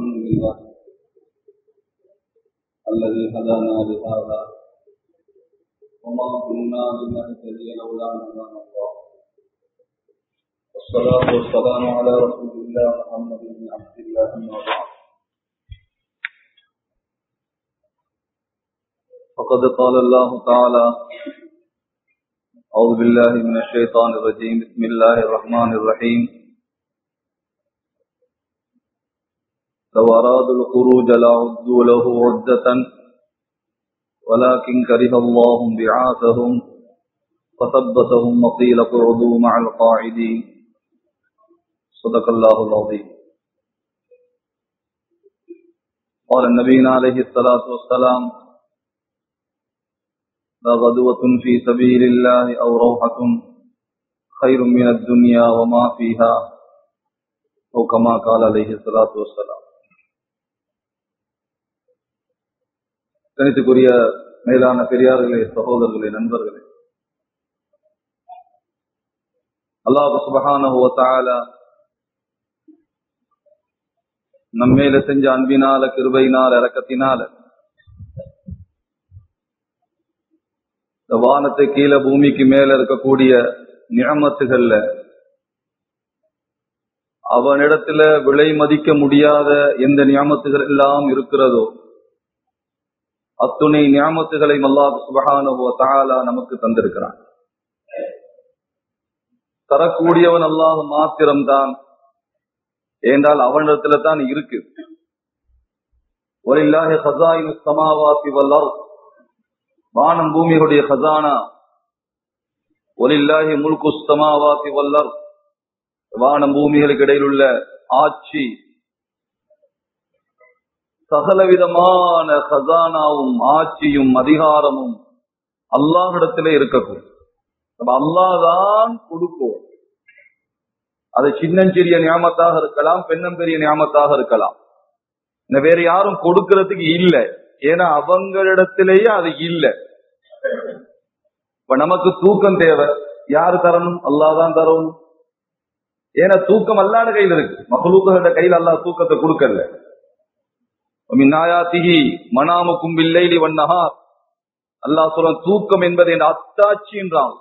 الحمد لله الذي هدانا لهذا وما كنا لنهتدي لولا ان هدانا الله والصلاة والسلام على رسول الله محمد بن عبد الله أما بعد فقد قال الله تعالى أعوذ بالله من الشيطان الرجيم بسم الله الرحمن الرحيم لو أرادوا الخروج لعدوا له عدة ولكن كره الله بعاثهم فثبتهم وقيل اقعدوا مع القاعدين صدق الله العظيم قال النبي عليه الصلاة والسلام لغدوة في سبيل الله أو روحة خير من الدنيا وما فيها أو كما قال عليه الصلاة والسلام கணித்துக்குரிய மேலான பெரியார்களே சகோதரர்களே நண்பர்களே அல்லாஹு சுபகான நம்மேல செஞ்ச அன்பினால கிருபையினால இறக்கத்தினால இந்த வானத்தை கீழே பூமிக்கு மேல இருக்கக்கூடிய நியமத்துகள்ல அவனிடத்துல விலை மதிக்க முடியாத எந்த நியமத்துகள் எல்லாம் இருக்கிறதோ அத்துணை நியமத்துகளை அல்லாஹ் சுபகானுவோ தாலா நமக்கு தந்திருக்கிறான் தரக்கூடியவன் அல்லாஹ் மாத்திரம்தான் ஏண்டால் அவனிடத்துல தான் இருக்கு ஒலில்லாஹி ஹசாயின் சமாவாசி வல்லார் வானம் பூமிகளுடைய ஹசானா ஒலில்லாஹி முல்கு சமாவாசி வல்லர் வானம் பூமிகளுக்கு இடையில் உள்ள ஆட்சி சகலவிதமான ஹசானாவும் ஆட்சியும் அதிகாரமும் அல்லாஹிடத்திலே இருக்கக்கூடும் அல்லாதான் கொடுக்கும் அது சின்னஞ்சிறிய ஞாபகத்தாக இருக்கலாம் பெண்ணம் பெரிய ஞாபகத்தாக இருக்கலாம் வேற யாரும் கொடுக்கறதுக்கு இல்ல ஏன்னா அவங்களிடத்திலேயே அது இல்ல இப்ப நமக்கு தூக்கம் தேவை யாரு தரணும் அல்லாதான் தரணும் ஏன்னா தூக்கம் அல்லாத கையில் இருக்கு மகளூக்களோட கையில் அல்லா தூக்கத்தை கொடுக்கல மின்னாயாத்திகி மனாமுக்கும் வில்லைலி வண்ணஹா அல்லா சொல்ல தூக்கம் என்பது என் அத்தாட்சி என்றான்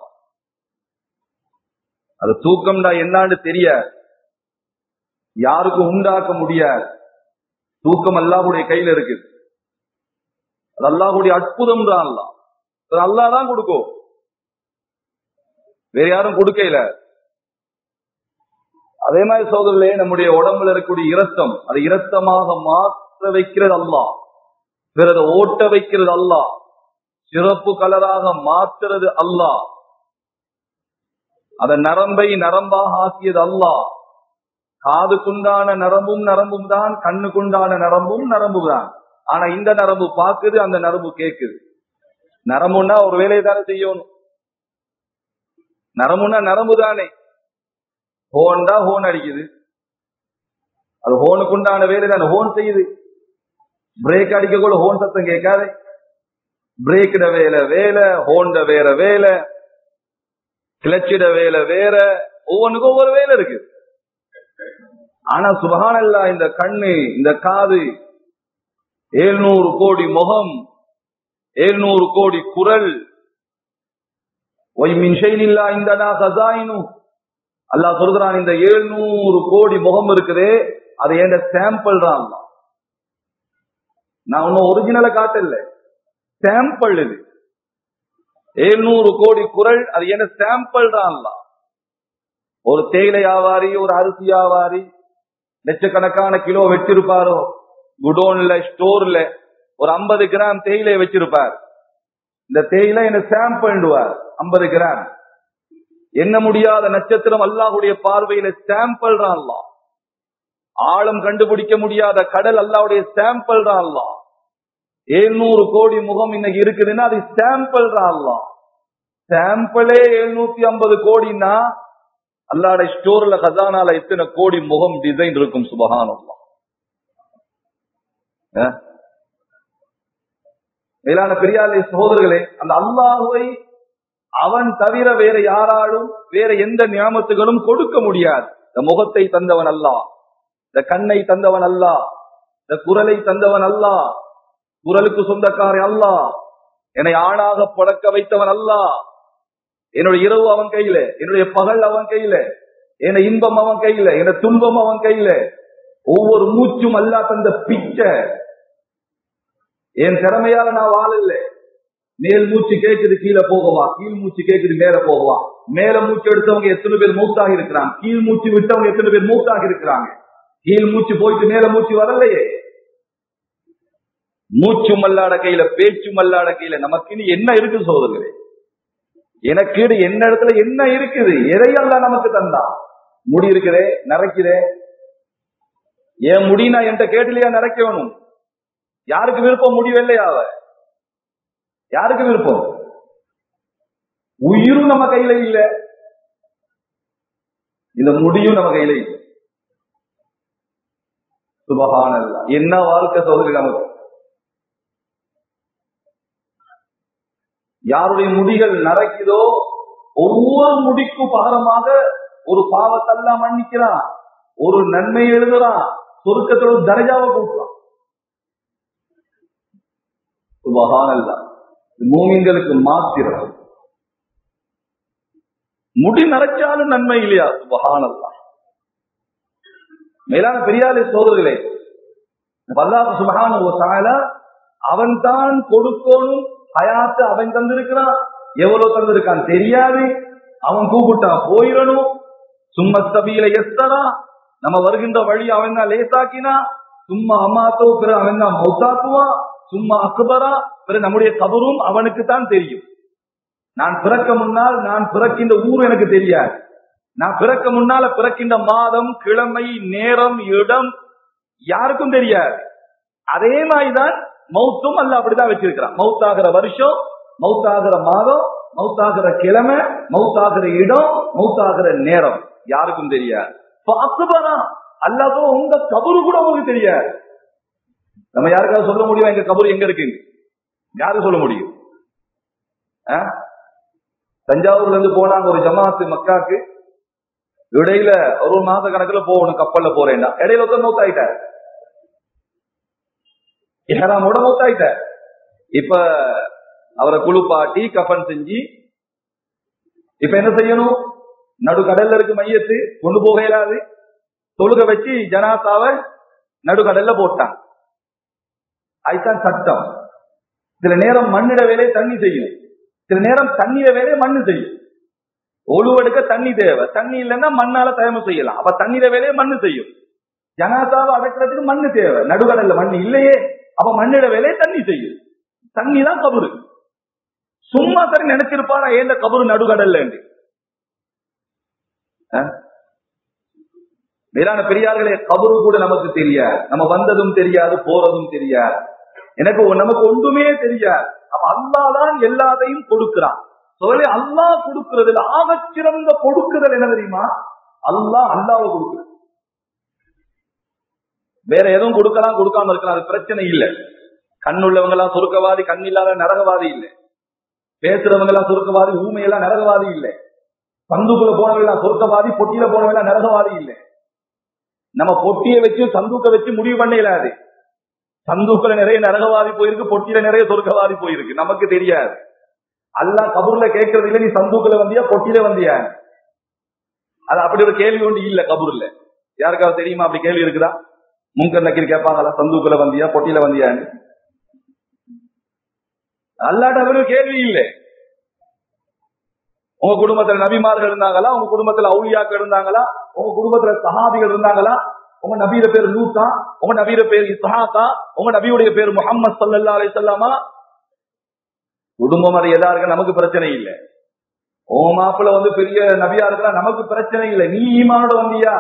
அது தூக்கம்டா என்னான்னு தெரிய யாருக்கும் உண்டாக்க முடியாது தூக்கம் அல்லாஹுடைய கையில இருக்கு அது அல்லாஹுடைய அற்புதம் தான் அல்லா அது அல்லாதான் கொடுக்கும் வேற யாரும் கொடுக்கல அதே மாதிரி சோதரிலே நம்முடைய உடம்புல இருக்கக்கூடிய இரத்தம் அது இரத்தமாக மாற்ற வைக்கிறது அல்லா பிறகு ஓட்ட வைக்கிறது அல்லா சிறப்பு கலராக மாற்றுறது அல்லா அத நரம்பை நரம்பாக ஆக்கியது அல்லா காதுக்குண்டான நரம்பும் நரம்பும் தான் கண்ணுக்குண்டான நரம்பும் நரம்பு தான் ஆனா இந்த நரம்பு பாக்குது அந்த நரம்பு கேக்குது நரம்புன்னா ஒரு வேலையை தானே செய்யணும் நரம்புன்னா நரம்பு தானே ஹோன்டா ஹோன் அடிக்குது அது ஹோனுக்குண்டான வேலை தானே ஹோன் செய்யுது பிரேக் அடிக்க கூட ஹோன் சத்தம் கேட்காது பிரேக்கிட வேலை வேலை ஹோண்ட வேற வேலை கிளச்சிட வேலை வேற ஒவ்வொன்றுக்கும் ஒவ்வொரு வேலை இருக்கு ஆனா சுபகானல்லா இந்த கண்ணு இந்த காது ஏழ்நூறு கோடி முகம் ஏழ்நூறு கோடி குரல் ஒய் மின்ஷைனில்லா இந்த கசாயினும் அல்லாஹ் சொல்கிறான் இந்த ஏழ்நூறு கோடி முகம் இருக்குதே அது என் சாம்பிள் தான் நான் ஒன்னும் ஒரிஜினலை காட்டல சாம்பிள் இது ஏழ்நூறு கோடி குரல் அது என்ன சாம்பிள் தான் ஒரு தேயிலை வியாபாரி ஒரு அரிசி வியாபாரி லட்சக்கணக்கான கிலோ வச்சிருப்பாரோ குடோன்ல ஸ்டோர்ல ஒரு ஐம்பது கிராம் தேயிலை வச்சிருப்பார் இந்த தேயிலை என்ன சாம்பிள்டுவார் ஐம்பது கிராம் என்ன முடியாத நட்சத்திரம் அல்லாஹுடைய பார்வையில சாம்பிள் தான் அல்லா ஆழம் கண்டுபிடிக்க முடியாத கடல் அல்லாவுடைய சாம்பிள் தான் அல்லா ஏழ்நூறு கோடி முகம் இன்னைக்கு இருக்குதுன்னா அது சாம்பிள் தான் அல்லா சாம்பிளே எழுநூத்தி ஐம்பது கோடின்னா அல்லாட ஸ்டோர்ல கசானால எத்தனை கோடி முகம் டிசைன் இருக்கும் சுபகானம் மேலான பெரியாலே சகோதரர்களே அந்த அல்லாஹுவை அவன் தவிர வேற யாராலும் வேற எந்த நியாமத்துகளும் கொடுக்க முடியாது இந்த முகத்தை தந்தவன் அல்ல இந்த கண்ணை தந்தவன் அல்ல இந்த குரலை தந்தவன் அல்லா குரலுக்கு சொந்தக்காரன் அல்லா என்னை ஆணாக பழக்க வைத்தவன் அல்லா என்னுடைய இரவு அவன் கையில என்னுடைய பகல் அவன் கையில என இன்பம் அவன் கையில என துன்பம் அவன் கையில ஒவ்வொரு மூச்சும் அல்லா தந்த பிச்சை என் திறமையால நான் வாழல மேல் மூச்சு கேட்குது கீழே போகவா கீழ் மூச்சு கேட்குது மேல போகவா மேல மூச்சு எடுத்தவங்க எத்தனை பேர் மூத்தாக இருக்கிறாங்க கீழ் மூச்சு விட்டவங்க எத்தனை பேர் மூத்தாக இருக்கிறாங்க கீழ் மூச்சு போயிட்டு மேல மூச்சு வரலையே மூச்சு மல்லாட கையில பேச்சு மல்லாட கையில நமக்கு இனி என்ன இருக்கு சோதர்களே எனக்கு என்ன இடத்துல என்ன இருக்குது எதையெல்லாம் நமக்கு தந்தா முடி இருக்குதே நரைக்குதே என் முடினா என்கிட்ட கேட்டுலையா நிறைக்க வேணும் யாருக்கு விருப்பம் முடிவில்லையா அவ யாருக்கு விருப்பம் உயிரும் நம்ம கையில இல்ல இந்த முடியும் நம்ம கையில இல்ல சுபகானல்ல என்ன வாழ்க்கை சோதரி நமக்கு யாருடைய முடிகள் நரைக்குதோ ஒவ்வொரு முடிக்கும் பகரமாக ஒரு பாவத்தெல்லாம் மன்னிக்கிறான் ஒரு நன்மை எழுதுறான் சொருக்கத்தோட தரஜாவை கூட்டுறான் சுபகானல்ல மூமிங்களுக்கு மாத்திரம் முடி நரைச்சாலும் நன்மை இல்லையா சுபகானல்லா மேலான பெரியாலே சோதர்களே வல்லாஹ் சுபகான அவன் தான் கொடுக்கணும் ஹயாத்து அவன் தந்திருக்கிறான் எவ்வளவு தந்திருக்கான் தெரியாது அவன் கூப்பிட்டா போயிடணும் சும்மா சபையில எஸ்தரா நம்ம வருகின்ற வழி அவன் தான் லேசாக்கினா சும்மா அம்மாத்தோ பிற அவன் தான் மௌத்தாக்குவான் சும்மா அக்பரா பிற நம்முடைய கபரும் அவனுக்கு தான் தெரியும் நான் பிறக்க முன்னால் நான் பிறக்கின்ற ஊர் எனக்கு தெரியாது நான் பிறக்க முன்னால பிறக்கின்ற மாதம் கிழமை நேரம் இடம் யாருக்கும் தெரியாது அதே மாதிரிதான் மௌத்தும் அல்ல அப்படிதான் வச்சிருக்கிறான் மௌத்தாகிற வருஷம் மௌத்தாகிற மாதம் மௌத்தாகிற கிழமை மௌத்தாகிற இடம் மௌத்தாகிற நேரம் யாருக்கும் தெரியாது அக்பரா அல்லாதோ உங்க கபரு கூட உங்களுக்கு தெரியாது நம்ம யாருக்காவது சொல்ல முடியும் எங்க கபரு எங்க இருக்கு யாரு சொல்ல முடியும் தஞ்சாவூர்ல இருந்து போனாங்க ஒரு ஜமாத்து மக்காக்கு இடையில ஒரு மாத கணக்குல போகணும் கப்பல்ல போறேன்னா இடையில ஒருத்தர் மௌத்தாயிட்டார் ஏறாமோட மௌத்தாயிட்டார் இப்ப அவரை குளிப்பாட்டி கப்பன் செஞ்சு இப்ப என்ன செய்யணும் நடு கடல்ல இருக்கு மையத்து கொண்டு போக இயலாது தொழுக வச்சு ஜனாசாவை நடு கடல்ல போட்டான் அதுதான் சட்டம் சில நேரம் மண்ணிட வேலையை தண்ணி செய்யும் சில நேரம் தண்ணியிட வேலையை மண்ணு செய்யும் ஒழுவெடுக்க தண்ணி தேவை தண்ணி இல்லைன்னா மண்ணால தயமம் செய்யலாம் அப்ப தண்ணீர வேலையை மண்ணு செய்யும் ஜனாசாவை அடக்கிறதுக்கு மண்ணு தேவை நடுகடல்ல மண் இல்லையே அப்ப மண்ணிட வேலையை தண்ணி செய்யும் தண்ணி தான் கபரு சும்மா சரி நினைச்சிருப்பாரா ஏந்த கபரு நடுகடல்ல மேலான பெரியார்களே கபரு கூட நமக்கு தெரியாது நம்ம வந்ததும் தெரியாது போறதும் தெரியாது எனக்கு நமக்கு ஒன்றுமே தெரியாது அப்ப அல்லாதான் எல்லாத்தையும் கொடுக்கிறான் சொல்லி அல்லாஹ் கொடுக்கிறதுல ஆகச்சிறந்த கொடுக்குதல் என்ன தெரியுமா அல்லாஹ் அல்லாவை கொடுக்குறது வேற எதுவும் கொடுக்கலாம் கொடுக்காம இருக்கலாம் அது பிரச்சனை இல்லை கண் உள்ளவங்க எல்லாம் சுருக்கவாதி கண் இல்லாத நரகவாதி இல்லை பேசுறவங்க எல்லாம் சுருக்கவாதி ஊமையெல்லாம் நரகவாதி இல்லை சந்துக்குள்ள போனவங்க எல்லாம் சுருக்கவாதி பொட்டியில போனவங்க எல்லாம் நரகவாதி இல்லை நம்ம பொட்டியை வச்சு சந்தூக்க வச்சு முடிவு பண்ண இயலாது சந்தூக்குல நிறைய நரகவாதி போயிருக்கு பொட்டியில நிறைய சொர்க்கவாதி போயிருக்கு நமக்கு தெரியாது அல்லா கபூர்ல கேட்கறது இல்ல நீ சந்தூக்குல வந்தியா பொட்டியில வந்தியா அது அப்படி ஒரு கேள்வி ஒன்று இல்ல கபூர்ல யாருக்காவது தெரியுமா அப்படி கேள்வி இருக்குதா முன்கர் நக்கீர் கேட்பாங்களா சந்தூக்குல வந்தியா பொட்டியில வந்தியான்னு அல்லாட்ட ஒரு கேள்வி இல்லை உங்க குடும்பத்துல நபிமார்கள் இருந்தாங்களா உங்க குடும்பத்துல அவுளியாக்கள் இருந்தாங்களா உங்க குடும்பத்துல சஹாபிகள் இருந்தாங்களா உங்க நபியோட பேர் லூத்தா உங்க நபியோட பேர் இஸ்ஹாக்கா உங்க நபியுடைய பேர் முகமது சல்லா அலி சொல்லாமா குடும்பம் அது எதா இருக்கு நமக்கு பிரச்சனை இல்லை உன் மாப்பிள்ள வந்து பெரிய நபியா இருக்கலாம் நமக்கு பிரச்சனை இல்லை நீ ஈமானோட வந்தியா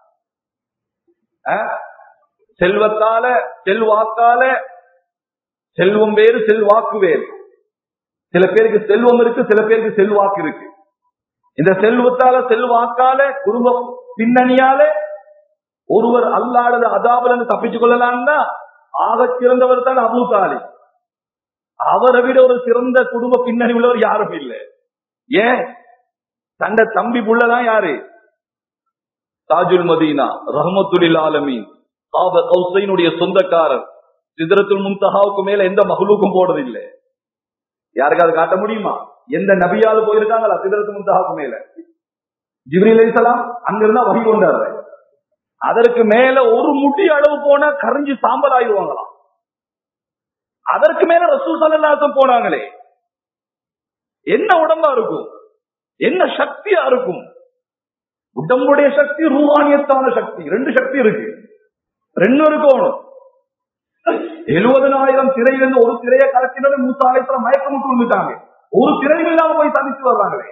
செல்வத்தால செல்வாக்கால செல்வம் வேறு செல்வாக்கு வேறு சில பேருக்கு செல்வம் இருக்கு சில பேருக்கு செல்வாக்கு இருக்கு இந்த செல்வத்தால செல்வாக்கால குடும்ப பின்னணியால ஒருவர் அல்லாடது அதாபல தப்பிச்சு கொள்ளலாம்னா ஆக சிறந்தவர் தான் அபு தாலி அவரை விட ஒரு சிறந்த குடும்ப பின்னணி உள்ளவர் யாரும் இல்லை ஏன் தண்ட தம்பி புள்ளதான் யாரு தாஜுல் மதீனா ரஹமத்துலில் ஆலமீன் காப கௌசைனுடைய சொந்தக்காரர் சிதறத்துல் முன்தஹாவுக்கு மேல எந்த மகளுக்கும் போடுறதில்லை யாருக்காவது காட்ட முடியுமா எந்த நபியாவது போயிருக்காங்களா சிதறத்து முன்தஹாவுக்கு மேல ஜிப்ரீல் அலைஹிஸ்ஸலாம் அங்கிருந்தா வகி கொண்டாரு அதற்கு மேல ஒரு முடி அளவு போனா கரைஞ்சி சாம்பல் ஆயிடுவாங்களாம் அதற்கு மேல ரசூல் சல்லல்லாஹு போனாங்களே என்ன உடம்பா இருக்கும் என்ன சக்தியா இருக்கும் உடம்புடைய சக்தி ரூஹானியத்தான சக்தி ரெண்டு சக்தி இருக்கு ரெண்டு இருக்கணும் எழுபதனாயிரம் திரையிலிருந்து ஒரு திரையை கலக்கினது மூத்தாயிரத்துல மயக்கமுட்டு வந்துட்டாங்க ஒரு திரையும் இல்லாம போய் சந்திச்சு வர்றாங்களே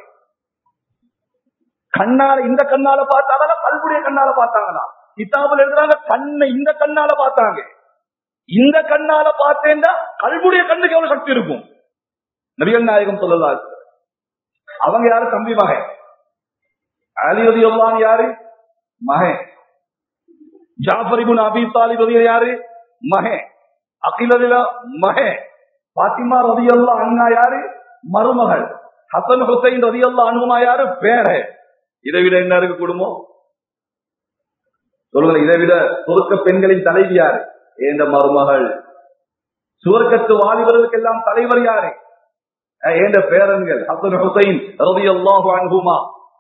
கண்ணால இந்த கண்ணால பார்த்தாங்களா கல்புடைய கண்ணால பார்த்தாங்களா கிதாபில் எழுதுறாங்க கண்ணை இந்த கண்ணால பார்த்தாங்க இந்த கண்ணால பார்த்தேன்டா கல்புடைய கண்ணுக்கு எவ்வளவு சக்தி இருக்கும் நபிகள் நாயகம் சொல்லலாம் அவங்க யாரு தம்பி மகன் அலிரதி எல்லாம் யாரு மகன் ஜாஃபர் இபுன் அபி தாலிப் ரதி யாரு மகன் அகிலதில மகன் பாத்திமா ரதி அல்லா அண்ணா யாரு மருமகள் ஹசன் ஹுசைன் ரதி அல்லா அனுமா யாரு பேர இதை விட என்ன இருக்கு குடும்பம் சொல்லுங்க இதை விட சுருக்க பெண்களின் தலைவி யாரு ஏந்த மருமகள் சுவர்க்கத்து வாலிபர்களுக்கு எல்லாம் தலைவர் யாரு அஹ் ஏந்த பேரன்கள் ஹசன் ஹுசைன் ரதி அல்லாஹு அன்ஹுமா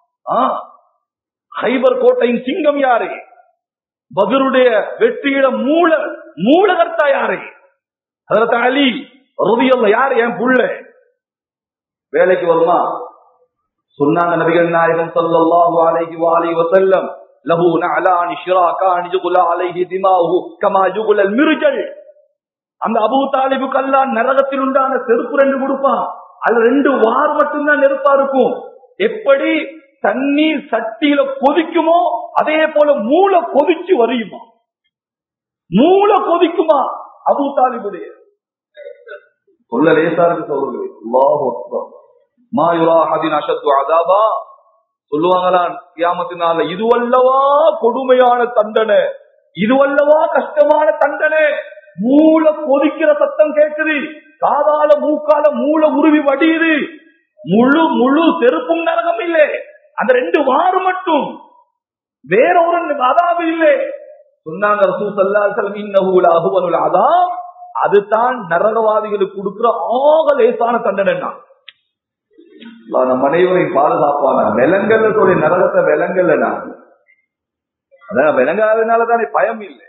ஹைபர் கோட்டையின் சிங்கம் யாரு பதருடைய வெற்றியிட மூல மூலகர்த்தா யாரு ஹதரத் அலி ரதியல்ல யாரு என் புள்ள வேலைக்கு வருமா சொன்னாங்க நபிகள் நாயகம் ஸல்லல்லாஹு அலைஹி வஆலிஹி வஸல்லம் லஹு நஅலானி ஷிராகானி யுகுலா அலைஹி திமாஹு கமா யுகுலல் மிர்ஜல் அந்த அபூ தாலிபுக்கு அல்லாஹ் நரகத்தில் உண்டான செருப்பு ரெண்டு கொடுப்பான் அது ரெண்டு வார் மட்டும்தான் நெருப்பா இருக்கும் எப்படி தண்ணீர் சட்டியில கொதிக்குமோ அதே போல மூளை கொதிச்சு வரியுமா மூளை கொதிக்குமா அபூ தாலிபுடைய சொல்ல லேசா இருக்கு சொல்லுங்க அல்லாஹு அக்பர் மா யுராஹதின் அஷத்து அதாபா சொல்லுவாங்களாம் கியாமத்தினால இதுவல்லவா கொடுமையான தண்டனை இதுவல்லவா கஷ்டமான தண்டனை மூளை கொதிக்கிற சத்தம் கேட்குது காதால மூக்கால மூளை உருவி வடியுது முழு முழு செருப்பும் நரகம் இல்லை அந்த ரெண்டு வாறு மட்டும் வேற ஒரு அதாபு இல்லை சொன்னாங்க ரசூ சல்லாசலம் இன்னஹூல அகுவனுல் அதாம் அதுதான் நரகவாதிகளுக்கு கொடுக்கிற ஆக லேசான தண்டனை நம் அனைவரையும் பாதுகாப்பான விலங்கல்ல சொல்லி நரகத்தை விலங்கல்ல நான் அதான் விளங்காதனால தானே பயம் இல்லை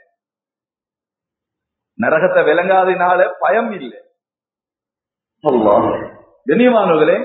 நரகத்தை விளங்காதனால பயம் இல்லை கண்ணியமானவர்களே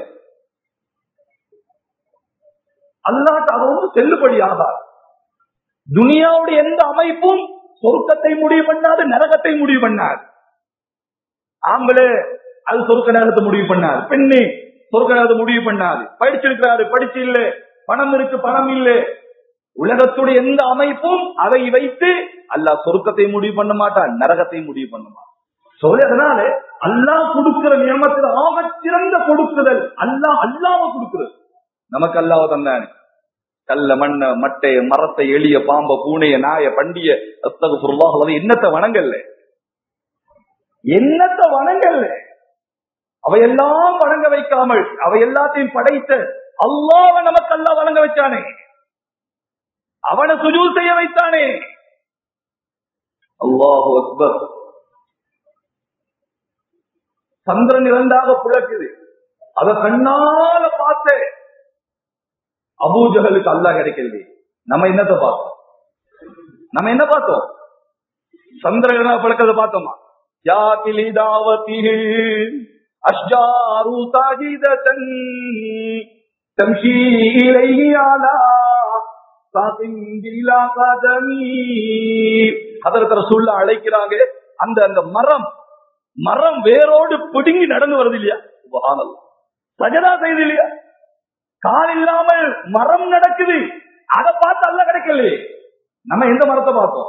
அல்லாட்ட அது ஒன்று செல்லுபடி ஆகாது துனியாவுடைய எந்த அமைப்பும் சொர்க்கத்தை முடிவு பண்ணாது நரகத்தை முடிவு பண்ணாது ஆம்பளை அது சொர்க்க நரகத்தை முடிவு பண்ணாது பெண்ணு சொர்க்க நரகத்தை முடிவு பண்ணாது படிச்சிருக்கிறாரு படிச்சு இல்ல பணம் இருக்கு பணம் இல்ல உலகத்துடைய எந்த அமைப்பும் அதை வைத்து அல்லாஹ் சொர்க்கத்தை முடிவு பண்ண மாட்டான் நரகத்தை முடிவு பண்ண மாட்டான் சொல்லி அதனால அல்லாஹ் கொடுக்கிற நியமத்தில் ஆக சிறந்த கொடுக்குதல் அல்லாஹ் அல்லாம கொடுக்கிறது நமக்கு அல்லாஹ் தந்தானே கல்ல மண்ண மட்டை மரத்தை எளிய பாம்ப பூனைய நாய பண்டிய அத்தகு பொருளாக என்னத்தை வணங்கல்ல என்னத்தை வணங்கல்ல அவையெல்லாம் வணங்க வைக்காமல் அவை எல்லாத்தையும் படைத்த அல்லாவ நமக்கு அல்லா வணங்க வச்சானே அவனை சுஜூல் செய்ய வைத்தானே அல்லாஹு அக்பர் சந்திரன் இரண்டாக புழக்குது அத கண்ணால பார்த்து அபூஜகலுக்கு அல்லா கிடைக்கிறது நம்ம என்னத்தை பார்த்தோம் நம்ம என்ன பார்த்தோம் சந்திரகனா பழக்கத்தை பார்த்தோமா யா கிளி தாவத்தில் அஷ்ஜாரு சாஜிதத்தன் தம்ஷி இலைஹி அலா சாதிங்கிலா கதமி அதற்கு ரசூல்லா அழைக்கிறாங்க அந்த அந்த மரம் மரம் வேரோடு பிடுங்கி நடந்து வருது இல்லையா சுபஹானல்லாஹ். சஜதா செய்து இல்லையா கால் இல்லாமல் மரம் நடக்குது அதை பார்த்து அல்ல கிடைக்கலையே நம்ம எந்த மரத்தை பார்த்தோம்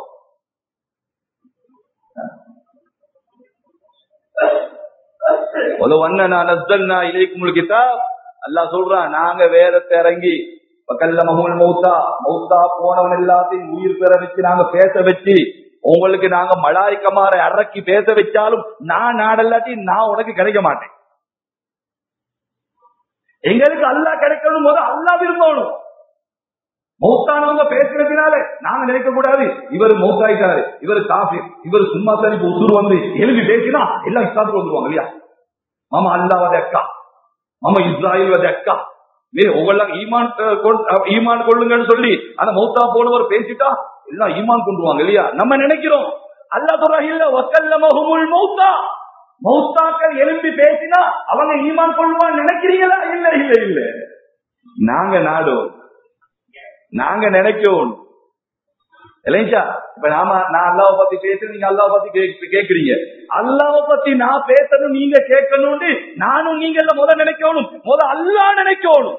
ولو أننا نزلنا إليكم الكتاب அல்லாஹ் சொல்றான் நாங்க வேதத்தை இறங்கி கல்லமகுல் மௌத்தா மௌத்தா போனவன் எல்லாத்தையும் உயிர் பெற வச்சு நாங்க பேச வச்சு உங்களுக்கு நாங்க மலாய்க்கமாரை அடக்கி பேச வச்சாலும் நான் நாடல்லாட்டி நான் உனக்கு கிடைக்க மாட்டேன் எங்களுக்கு அல்லாஹ் கிடைக்கணும் போது அல்லாஹ் விரும்பணும் மௌத்தானவங்க பேசுறதுனால நாங்க நினைக்க கூடாது இவர் மௌத்தாயிட்டாரு இவர் காஃபி இவர் சும்மா சரி இப்ப உசுர் வந்து எழுதி பேசினா எல்லாம் இஸ்லாத்துக்கு வந்துருவாங்க இல்லையா மாமா அல்லாவத அக்கா மாமா இஸ்ராயில் வத அக்கா மே உங்களெல்லாம் ஈமான் அஹ், கொண்- அஹ், ஈமான் கொள்ளுங்கன்னு சொல்லி அந்த மௌத்தா போனவர் பேசிட்டா எல்லாம் ஈமான் கொண்டுருவாங்க இல்லையா நம்ம நினைக்கிறோம் அல்லா சொல்றாங்க இல்ல வக்கல்லமஹுமுல் மௌத்தா மௌத்தாக்கள் எழும்பி பேசினா அவங்க ஈமான் கொள்வான்னு நினைக்கிறீங்களா இல்ல இல்ல இல்ல நாங்க நாடும் நாங்க நினைக்கிறோம் இல்லைங்களா இப்ப நாம நான் அல்லாவை பத்தி பேசுறேன் நீங்க அல்லாவை பத்தி கேக்கு- கேக்குறீங்க அல்லாவை பத்தி நான் பேசணும் நீங்க கேட்கணும்னு நானும் நீங்க எல்லாம் முத நினைக்கணும் முத அல்லா நினைக்கணும்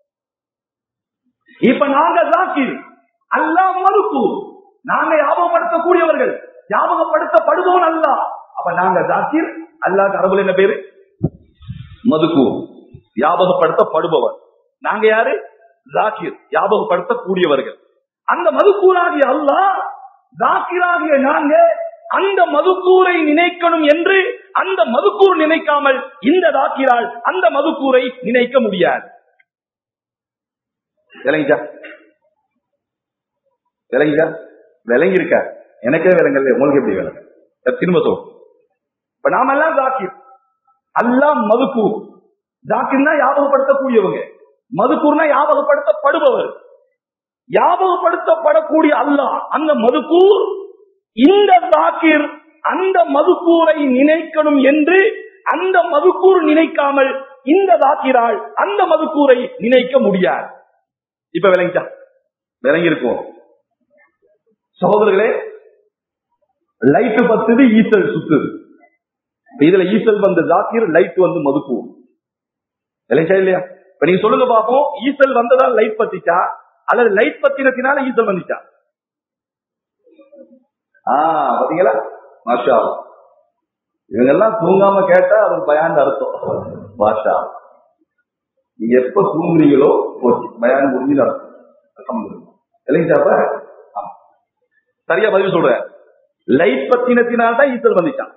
இப்ப நாங்க ஜாக்கிர் அல்லா மறுப்பு நாங்க ஞாபகப்படுத்தக்கூடியவர்கள் ஞாபகப்படுத்தப்படுவோம் அல்ல அப்ப நாங்க ஜாக்கிர் அல்லாஹ் அரபுல என்ன பேரு மதுக்கு ஞாபகப்படுத்தப்படுபவர் நாங்க யாரு ஜாக்கிர் ஞாபகப்படுத்தக்கூடியவர்கள் அந்த மதுக்கூராகிய அல்லாஹ் ஜாக்கிராகிய நாங்க அந்த மதுக்கூரை நினைக்கணும் என்று அந்த மதுக்கூர் நினைக்காமல் இந்த தாக்கிரால் அந்த மதுக்கூரை நினைக்க முடியாது விளங்கிச்சா விளங்கிச்சா விளங்கி இருக்க எனக்கே விளங்கல உங்களுக்கு எப்படி விளங்க திரும்ப சொல் இப்ப நாம எல்லாம் ஜாக்கிர் அல்லாம் மதுக்கூர் ஜாக்கிர்னா ஞாபகப்படுத்தக்கூடியவங்க மதுக்கூர்னா ஞாபகப்படுத்தப்படுபவர் ஞாபகப்படுத்தப்படக்கூடிய அல்லாஹ் அந்த மதுக்கூர் இந்த தாக்கிர் அந்த மதுக்கூரை நினைக்கணும் என்று அந்த மதுக்கூர் நினைக்காமல் இந்த தாக்கிரால் அந்த மதுக்கூரை நினைக்க முடியாது இப்ப விளங்கிட்டா விளங்கி இருக்கும் சகோதரர்களே லைட் பத்துது ஈசல் சுத்துது இப்ப இதுல ஈசல் வந்து ஜாக்கிர் லைட் வந்து மதுக்கூர் விளங்கிச்சா இல்லையா இப்ப நீங்க சொல்லுங்க பாப்போம் ஈசல் வந்ததால் லைட் பத்திச்சா அல்லது லைட் பத்தினத்தினால ஈசல் வந்துச்சா ஆஹ் பாத்தீங்களா மாஷா இவங்க எல்லாம் தூங்காம கேட்டா அது பயான் அர்த்தம் மாஷா நீங்க எப்ப தூங்குறீங்களோ போச்சு பயான் முடிஞ்சு அர்த்தம் இல்லைங்கப்ப சரியா பதில் சொல்றேன் லைட் பத்தினத்தினால்தான் ஈசல் வந்துச்சான்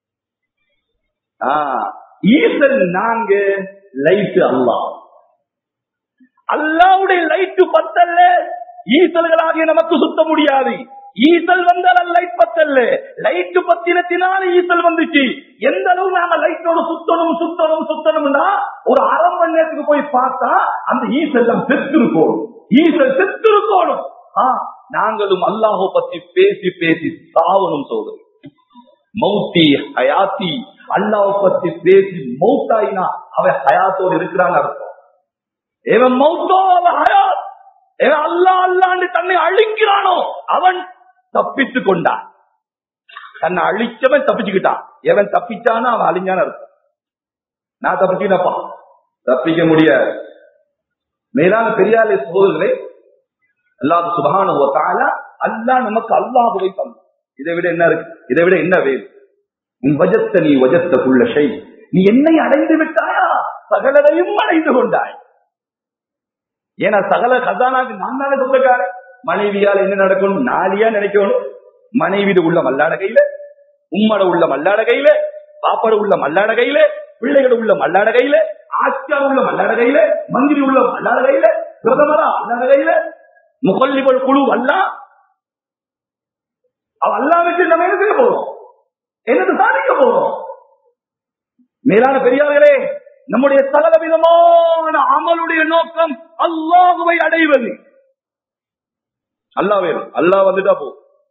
ஆஹ் ஈசல் நாங்க லைட் அல்லாஹ் அல்லாவுடைய லைட்டு பத்தல்ல ஈசல்களாகிய நமக்கு சுத்த முடியாது ஈசல் வந்தால் லைட் பத்தல்ல லைட்டு பத்தினத்தினால ஈசல் வந்துச்சு எந்த அளவு நாம லைட்டோட சுத்தணும் சுத்தணும் சுத்தணும்னா ஒரு அரை மணி நேரத்துக்கு போய் பார்த்தா அந்த ஈசல் எல்லாம் செத்துருக்கோணும் ஈசல் செத்துருக்கோணும் ஆ, நாங்களும் அல்லாஹோ பத்தி பேசி பேசி சாவணும் சோதரி மௌத்தி ஹயாத்தி அல்லாஹ் பத்தி பேசி மௌத்தாயினா அவன் ஹயாத்தோடு இருக்கிறான்னு அர்த்தம் எவன் மௌத்தோ அவன் ஹயாத் எவன் அல்லா அல்லாண்டு தன்னை அழிக்கிறானோ அவன் தப்பித்துக் கொண்டான் தன்னை அழிச்சவன் தப்பிச்சுக்கிட்டான் எவன் தப்பிச்சானோ அவன் அழிஞ்சான அர்த்தம் நான் தப்பிச்சுனப்பா தப்பிக்க முடியாது மேலான பெரியாலே சோதர்களே அல்லாஹ் சுபகான அல்லாஹ் நமக்கு அல்லாஹுவை தந்தான் இதை விட என்ன இருக்கு இதை விட என்ன வேணும் உன் வஜத்த நீ வஜத்த குள்ள ஷை நீ என்னை அடைந்து விட்டாயா சகலரையும் அடைந்து கொண்டாய் ஏன்னா சகல கதானாக்கு நான் தானே சொந்தக்காரன் மனைவியால் என்ன நடக்கும் நாளியா நினைக்கணும் மனைவிடு உள்ள மல்லாட கையில உம்மட உள்ள மல்லாட கையில பாப்பட உள்ள மல்லாட கையில பிள்ளைகள் உள்ள மல்லாட கையில ஆட்சியார் உள்ள மல்லாட கையில மந்திரி உள்ள மல்லாட கையில பிரதமரா மல்லாட கையில முகல்லிபல் குழு அல்லா அவ அல்லா வச்சு நம்ம என்ன செய்ய போறோம் என்னது சாதிக்க போறோம் மேலான பெரியார்களே நம்முடைய சகல விதமான அமலுடைய நோக்கம் அல்லாஹுவை அடைவது அல்லா வேணும் அல்லா வந்துட்டா போ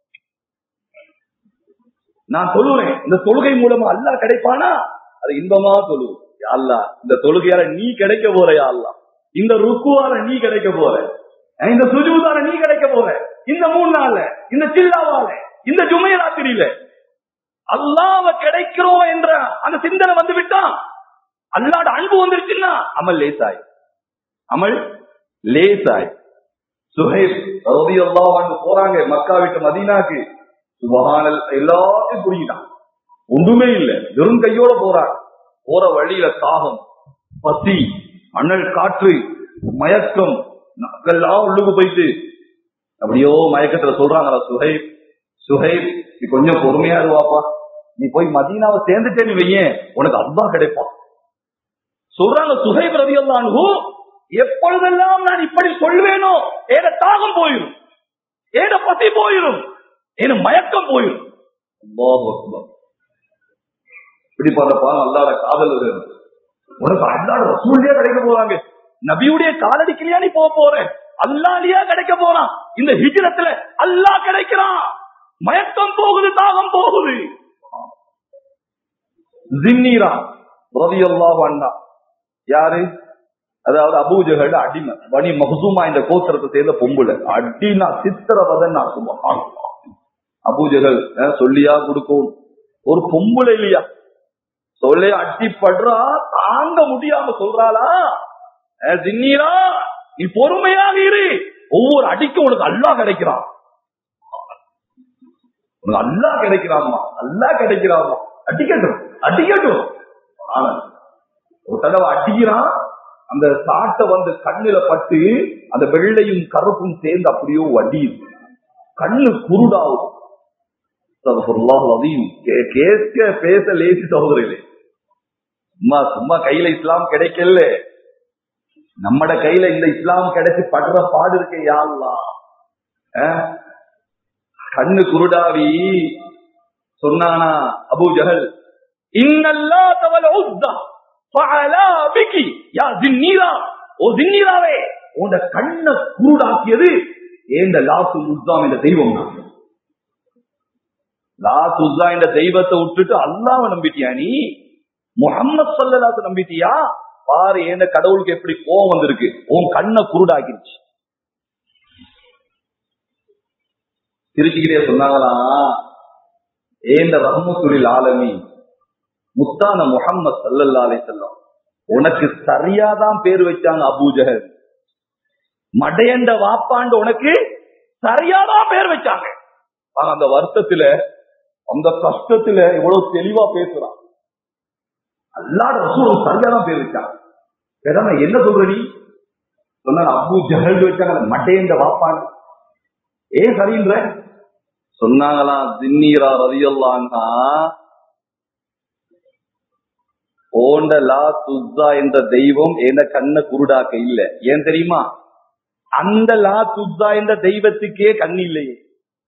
நான் சொல்லுவேன் இந்த தொழுகை மூலமா அல்லாஹ் கிடைப்பானா அது இன்பமா சொல்லுவோம் அல்லா இந்த தொழுகையால நீ கிடைக்க போற யா அல்லா இந்த ருக்குவால நீ கிடைக்க போற இந்த சுஜூதால நீ கிடைக்க போற இந்த மூணு நாள்ல இந்த சில்லாவால இந்த ஜுமைய ராத்திரியில அல்லாவ கிடைக்கிறோம் என்ற அந்த சிந்தனை வந்து விட்டா அல்லாட அன்பு வந்துருச்சுன்னா அமல் லேசாய் அமல் லேசாய் சுஹைப் ரவி அல்லாஹ் போறாங்க மக்கா விட்டு மதீனாக்கு சுபஹானல் எல்லாத்தையும் புரிஞ்சிட்டான் ஒன்றுமே இல்ல வெறும் கையோட போறாங்க போற வழியில தாகம் பசி அனல் காற்று மயக்கம் எல்லாம் உள்ளுக்கு போயிட்டு அப்படியோ மயக்கத்துல சொல்றாங்களா சுஹைப் சுஹைப் நீ கொஞ்சம் பொறுமையா இருவாப்பா நீ போய் மதீனாவை சேர்ந்துட்டேன்னு வையேன் உனக்கு அவ்வா கிடைப்பான் சொல்றாங்க சுஹைப் ரவி அல்லாஹு எப்பொழுதெல்லாம் நான் இப்படி சொல்வேனோ ஏத தாகம் போயிடும் ஏத பசி போயிடும் ஏன மயக்கம் போயிடும் அல்லாஹ் அக்பர். இப்படி பார்த்தப்பா அல்லாட காதல் வருகிறது. உனக்கு அல்லாட ரசூலியா கிடைக்க போறாங்க நபியுடைய காலடிக்கலையா நீ போக போற அல்லாலியா கிடைக்க போறான் இந்த ஹிஜ்ரத்துல அல்லாஹ் கிடைக்கிறான் மயக்கம் போகுது தாகம் போகுது ஜின்னீரா ரலியல்லாஹு அன்ஹா யாரு அதாவது அபூஜகல் அடிமை பனி மஹசூமா இந்த கோத்திரத்தை சேர்ந்த பொம்புல அடினா சித்திரவதன் நான் சுபஹான் அபூஜகல் அஹ், சொல்லியா கொடுக்கும் ஒரு பொம்புல இல்லையா சொல்லி அடிப்படுறா தாங்க முடியாம சொல்றாளா அஹ், ஜின்னீரா நீ பொறுமையாக இரு ஒவ்வொரு அடிக்கும் உனக்கு அல்லாஹ் கிடைக்கிறான் உனக்கு அல்லாஹ் கிடைக்கிறாமா அல்லாஹ் கிடைக்கிறாமா அடிக்கட்டும் அடிக்கட்டும் ஆனா, ஒரு தடவை அடிக்கிறான் அந்த சாட்டை வந்து கண்ணுல பட்டு அந்த வெள்ளையும் கருப்பும் சேர்ந்து அப்படியோ வடியுது கண்ணு குருடாகும் அஸ்தக்ஃபிருல்லாஹ் அலீம். கே- கேட்க பேச லேசி சகோதரிகளே சும்மா சும்மா கையில இஸ்லாம் கிடைக்கல நம்மட கையில இந்த இஸ்லாம் கிடைச்சு படுற பாடு இருக்க யாருலாம் கண்ணு குருடாவி சொன்னானா அபூ ஜஹல் இன்னல்லா தவல் உஸ்தா ஃபஅலா பிகி யா ஜின்னீரா ஓ ஜின்னீராவே உன்ட கண்ண குருடாக்கியது ஏந்த லாத்து உஸ்தாம் என்ற தெய்வம் தான் லாத் உஸ்தா என்ற தெய்வத்தை விட்டுட்டு அல்லாஹ்வை நம்பிட்டியா நீ முஹம்மது ஸல்லல்லாஹு நம்பிட்டியா பாரு ஏந்த கடவுளுக்கு எப்படி கோவம் வந்திருக்கு உன் கண்ணை குருடாக்கிருச்சு திருச்சிக்கிட்டே சொன்னாங்களாம் ஏந்த ரஹ்மத்துலில் ஆலமி முத்தான முஹம்மது ஸல்லல்லாஹு அலைஹி வஸல்லம் உனக்கு சரியாதான் பேர் வச்சாங்க அபூஜஹல் மடையண்ட வாப்பாண்டு உனக்கு சரியாதான் பேர் வச்சாங்க ஆனா அந்த வருத்தத்துல அந்த கஷ்டத்துல இவ்வளவு தெளிவா பேசுறான் அல்லாட ரசூல் சரியாதான் பேர் வச்சாங்க வேற என்ன சொல்ற நீ சொன்ன அபு ஜஹல் வச்சாங்க மட்டையண்ட வாப்பாண்டு ஏன் சரின்ற சொன்னாங்களாம் தின்னீரா ரதியல்லான்னா ஓண்ட லா துஸ்ஸா என்ற தெய்வம் எந்த கண்ண குருடாக்க இல்ல ஏன் தெரியுமா அந்த லா துஸ்ஸா என்ற தெய்வத்துக்கே கண் இல்லையே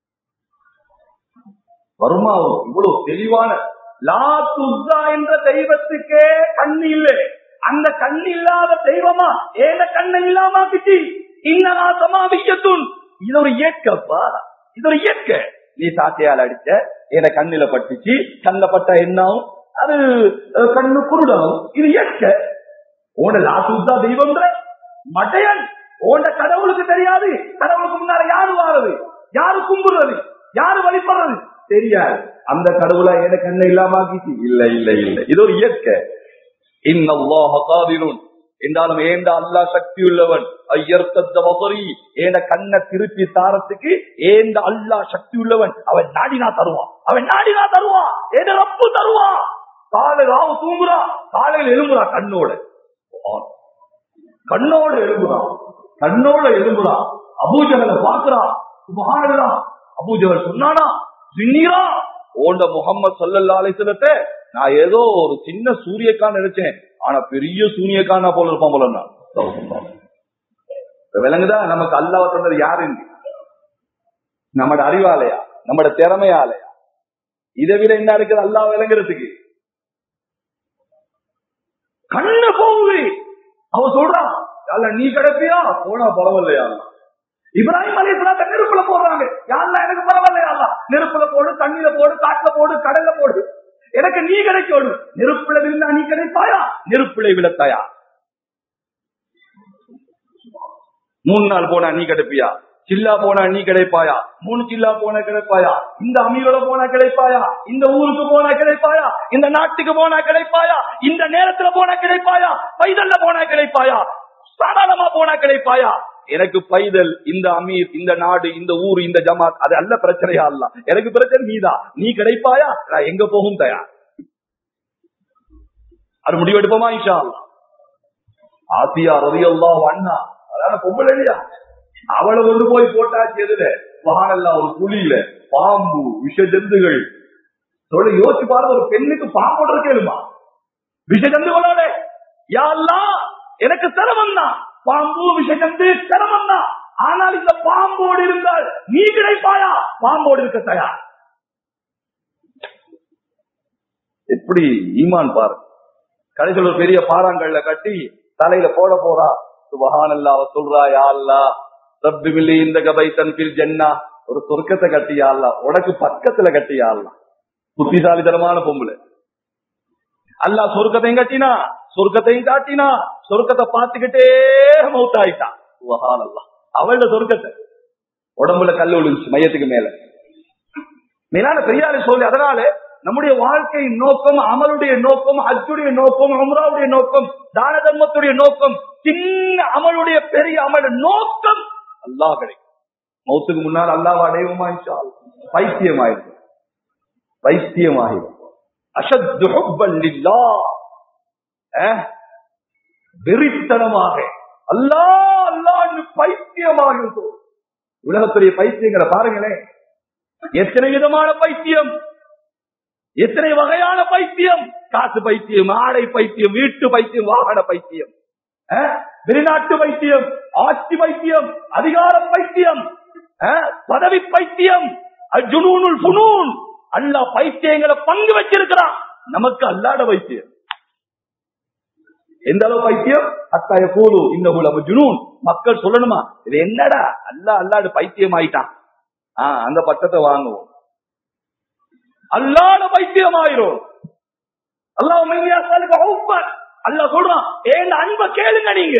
வருமா இவ்வளவு தெளிவான லா துஸ்ஸா என்ற தெய்வத்துக்கே கண் இல்லை அந்த கண் இல்லாத தெய்வமா ஏத கண்ணை இல்லாம கிட்டி இன்னனா சமாவிக்கத்துன் இது ஒரு இயற்கப்பா இது ஒரு இயற்கை நீ சாட்டையால் அடிச்ச என கண்ணில பட்டுச்சு கண்ணில பட்டா என்னாவும் அது அஹ், கண்ணு குருடாகும் இது இயற்கை உன லாசுதா தெய்வம்ன்ற மட்டையன் உன்ட கடவுளுக்கு தெரியாது கடவுளுக்கு முன்னால யாரு வாரது யாரு கும்புறது யாரு வழிபடுறது தெரியாது அந்த கடவுளா என கண்ணை இல்லாம ஆக்கிச்சு இல்ல இல்ல இல்ல இது ஒரு இயற்கை இன்னல்லாஹ காதிருன் என்றாலும் ஏண்ட அல்லா சக்தி உள்ளவன் ஐயர்த்தத்த வசரி ஏண்ட கண்ணை திருப்பி தாரத்துக்கு ஏண்ட அல்லா சக்தி உள்ளவன் அவன் நாடினா தருவான் அவன் நாடினா தருவான் ஏண்ட ரப்பு தருவான் காலை ராவு தூங்குறான் காலையில் எழும்புறான் கண்ணோட கண்ணோட எழும்புறான் கண்ணோட எழும்புறான் அபூஜகலை பாக்குறான் சுபஹானல்லாஹ் அபூஜகல் சொன்னானா சின்னீரா ஓண்ட முகம்மது சல்லல்லா அலிசலத்தை நான் ஏதோ ஒரு சின்ன சூரியக்கான் நினைச்சேன் ஆனா பெரிய சூரியக்கானா போல இருப்பான் போல நான் இப்ப விளங்குதா நமக்கு அல்லாஹ் தந்தது யாருங்க நம்மட அறிவாலயா நம்மட திறமையாலயா இதை விட என்ன இருக்குது அல்லாஹ் விளங்குறதுக்கு கண்ணு போகுது அவன் சொல்றான் அல்ல நீ கிடைப்பியா போனா பரவாயில்லையா இப்ராஹிம் அலி இஸ்லாத்த நெருப்புல போடுறாங்க யாருல எனக்கு பரவாயில்லையா அல்ல நெருப்புல போடு தண்ணியில போடு காட்டுல போடு கடல்ல போடு எனக்கு நீ கிடைக்கணும் நெருப்புல விழுந்தா நீ கிடைப்பாயா நெருப்புல விழத்தாயா மூணு நாள் போனா நீ கிடைப்பியா சில்லா போனா நீ கிடைப்பாயா மூணு சில்லா போனா கிடைப்பாயா இந்த அமீரோட போனா கிடைப்பாயா இந்த ஊருக்கு போனா கிடைப்பாயா இந்த நாட்டுக்கு போனா கிடைப்பாயா இந்த நேரத்துல போனா கிடைப்பாயா பைதல்ல போனா கிடைப்பாயா சாதாரணமா போனா கிடைப்பாயா எனக்கு பைதல் இந்த அமீர் இந்த நாடு இந்த ஊர் இந்த ஜமாத் அது அல்ல பிரச்சனையா அல்ல எனக்கு பிரச்சனை நீதான் நீ கிடைப்பாயா நான் எங்க போகும் தயார் அது முடிவெடுப்போமா இன்ஷா அல்லாஹ் ஆசியா ரவியல்லா அண்ணா அதான பொம்பளை இல்லையா அவளை கொண்டு போய் போட்டாச்சு எதுல வானல்ல ஒரு புலியில பாம்பு விஷ ஜந்துகள் சொல்ல யோசிச்சு பாருங்க ஒரு பெண்ணுக்கு பாம்போட கேளுமா விஷ ஜந்துகளோட யாரெல்லாம் எனக்கு சிரமம் தான் பாம்பு விஷயந்து சிரமம் தான் ஆனால் இந்த பாம்போடு இருந்தால் நீ கிடைப்பாயா பாம்போடு இருக்க தயார் எப்படி ஈமான் பாரு கடைசியில் ஒரு பெரிய பாறாங்கல்ல கட்டி தலையில போட போறா சுபஹானல்லா அவ சொல்றா யா அல்லா ரப்பி மில்லி இந்த கபைத்தன் பில் ஜன்னா ஒரு சொர்க்கத்தை கட்டியா அல்லா உனக்கு பக்கத்துல கட்டியா அல்லா புத்திசாலித்தனமான பொம்பளை அல்லா சொர்க்கத்தையும் கட்டினா சொர்க்கத்தையும் காட்டினா சொர்க்கத்தை பார்த்துக்கிட்டே மௌத்தாயிட்டான் சுபஹானல்லா அவளோட சொர்க்கத்தை உடம்புல கல் விழுந்துச்சு மையத்துக்கு மேல மேலான பெரியாரை சொல்லி அதனால நம்முடைய வாழ்க்கை நோக்கம் அமலுடைய நோக்கம் ஹஜ்ஜுடைய நோக்கம் உம்ராவுடைய நோக்கம் தான தர்மத்துடைய நோக்கம் சின்ன அமலுடைய பெரிய அமல் நோக்கம் அல்லாஹ் கிடைக்கும் மௌத்துக்கு முன்னால் அல்லாஹ் அடையுமா இன்ஷா அல்லாஹ். பைத்தியமாயிரும் பைத்தியமாயிரும் அஷத்து ஹுப்பன் லில்லாஹ். அஹ், வெறித்தனமாக அல்லாஹ் அல்லாஹ்னு பைத்தியமாக உலகத்துடைய பைத்தியங்களை பாருங்களேன் எத்தனை விதமான பைத்தியம் எத்தனை வகையான பைத்தியம் காசு பைத்தியம் ஆடை பைத்தியம் வீட்டு பைத்தியம் வாகன பைத்தியம் அஹ், வெளிநாட்டு பைத்தியம் ஆட்சி பைத்தியம் அதிகார பைத்தியம் அஹ், பதவி பைத்தியம் அஜுனூனுல் புனூன் அல்லா பைத்தியங்களை பங்கு வச்சிருக்கிறான் நமக்கு அல்லாட பைத்தியம் எந்த அளவு பைத்தியம் அத்தாய கூடு இந்த உலக ஜுனூன் மக்கள் சொல்லணுமா இது என்னடா அல்லா அல்லாடு பைத்தியம் ஆயிட்டான் ஆஹ் அந்த பட்டத்தை வாங்குவோம் அல்லாத பைத்தியமாயிரும் அல்லாஹ் உண்மையா அல்லாஹ் சொல்றான் ஏன் அன்பை கேளுங்க நீங்க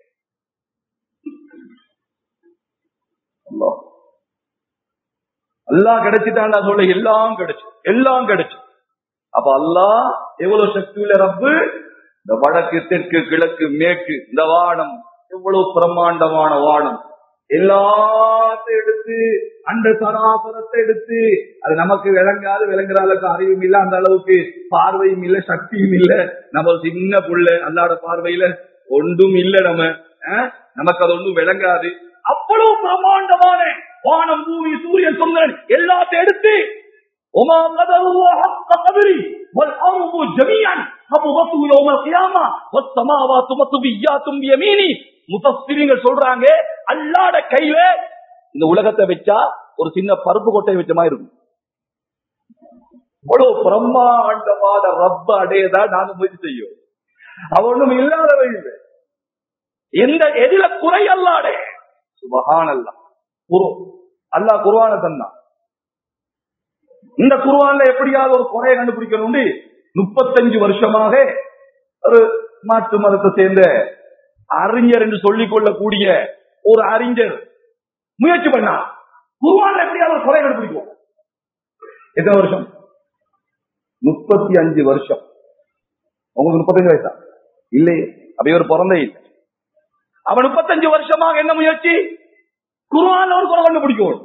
அல்லாஹ். அல்லாஹ் கிடைச்சிட்டான்டா சொல்ல எல்லாம் கிடைச்சு எல்லாம் கிடைச்சு அப்ப அல்லாஹ் எவ்வளவு சக்தி உள்ள ரப்பு இந்த வடக்கு தெற்கு கிழக்கு மேற்கு இந்த வானம் எவ்வளவு பிரம்மாண்டமான வானம் எல்லாத்தையும் எடுத்து அந்த சராசரத்தை எடுத்து அது நமக்கு விளங்காது விளங்குற அளவுக்கு அறிவும் இல்ல அந்த அளவுக்கு பார்வையும் இல்ல சக்தியும் இல்ல நம்ம சின்ன புள்ள அல்லாட பார்வையில ஒன்றும் இல்ல நம்ம அஹ், நமக்கு அது ஒன்றும் விளங்காது அவ்வளவு பிரம்மாண்டமான வானம் பூமி சூரியன் சந்திரன் எல்லாத்தையும் எடுத்து وما قدروا حق قدري والأرض جميعا قبضته يوم القيامة والسماوات مطبيات بيميني முத்தஸ்திரிங்கள் சொல்றாங்க அல்லாட கையில இந்த உலகத்தை வச்சா ஒரு சின்ன பருப்பு கொட்டை வச்ச மாதிரி இருக்கும் இவ்வளவு பிரம்மாண்டமான ரப்ப அடையதான் நாங்க முயற்சி செய்யும் அவனும் இல்லாதவை இல்லை எந்த எதில குறை அல்லாடே சுபஹான் அல்லா குரு அல்லாஹ் குருவான தந்தான் இந்த குருவான்ல எப்படியாவது ஒரு குறையை கண்டுபிடிக்கணும் முப்பத்தஞ்சு வருஷமாக ஒரு மாற்று மதத்தை சேர்ந்த அறிஞர் என்று சொல்லிக் கொள்ளக்கூடிய ஒரு அறிஞர் முயற்சி பண்ணா குருவான்ல எப்படியாவது ஒரு குறை கண்டுபிடிக்கும் எத்தனை வருஷம் முப்பத்தி அஞ்சு வருஷம் உங்களுக்கு முப்பத்தஞ்சு வயசா இல்லையே அப்ப இவர் பிறந்தே இல்லை அவன் முப்பத்தஞ்சு வருஷமாக என்ன முயற்சி குருவான்ல ஒரு குறை கண்டுபிடிக்கும்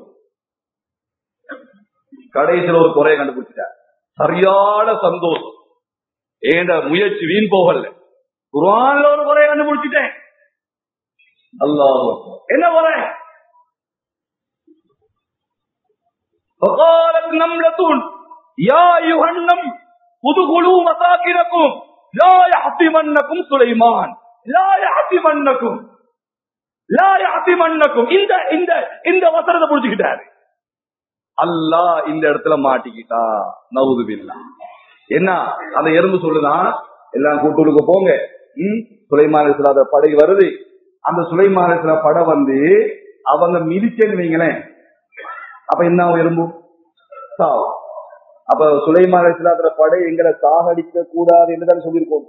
கடைசியில் ஒரு குறையை கண்டுபிடிச்சிட்டார் சரியான சந்தோஷம் ஏண்ட முயற்சி வீண் போகல குர்ஆன்ல ஒரு குறையை கண்டுபிடிச்சிட்டேன் அல்லாஹ் என்ன குறை فقالت نملة يا أيها النمل ادخلوا مساكنكم لا يحطمنكم سليمان لا يحطمنكم لا يحطمنكم இந்த இந்த இந்த வசனத்தை புடிச்சுக்கிட்டாரு அல்லாஹ் இந்த இடத்துல மாட்டிக்கிட்டா நவுது பில்லா என்ன அந்த எறும்பு சொல்லுதான் எல்லாம் கூட்டுக்கு போங்க ம் சுலைமானத்துல படை வருது அந்த சுலைமானத்துல படை வந்து அவங்க மிதிச்சேன்னு வைங்களேன் அப்ப என்ன ஆகும் எறும்பு சாவு அப்ப சுலைமானத்துல படை எங்களை சாகடிக்க கூடாது என்றுதான் சொல்லியிருக்கோம்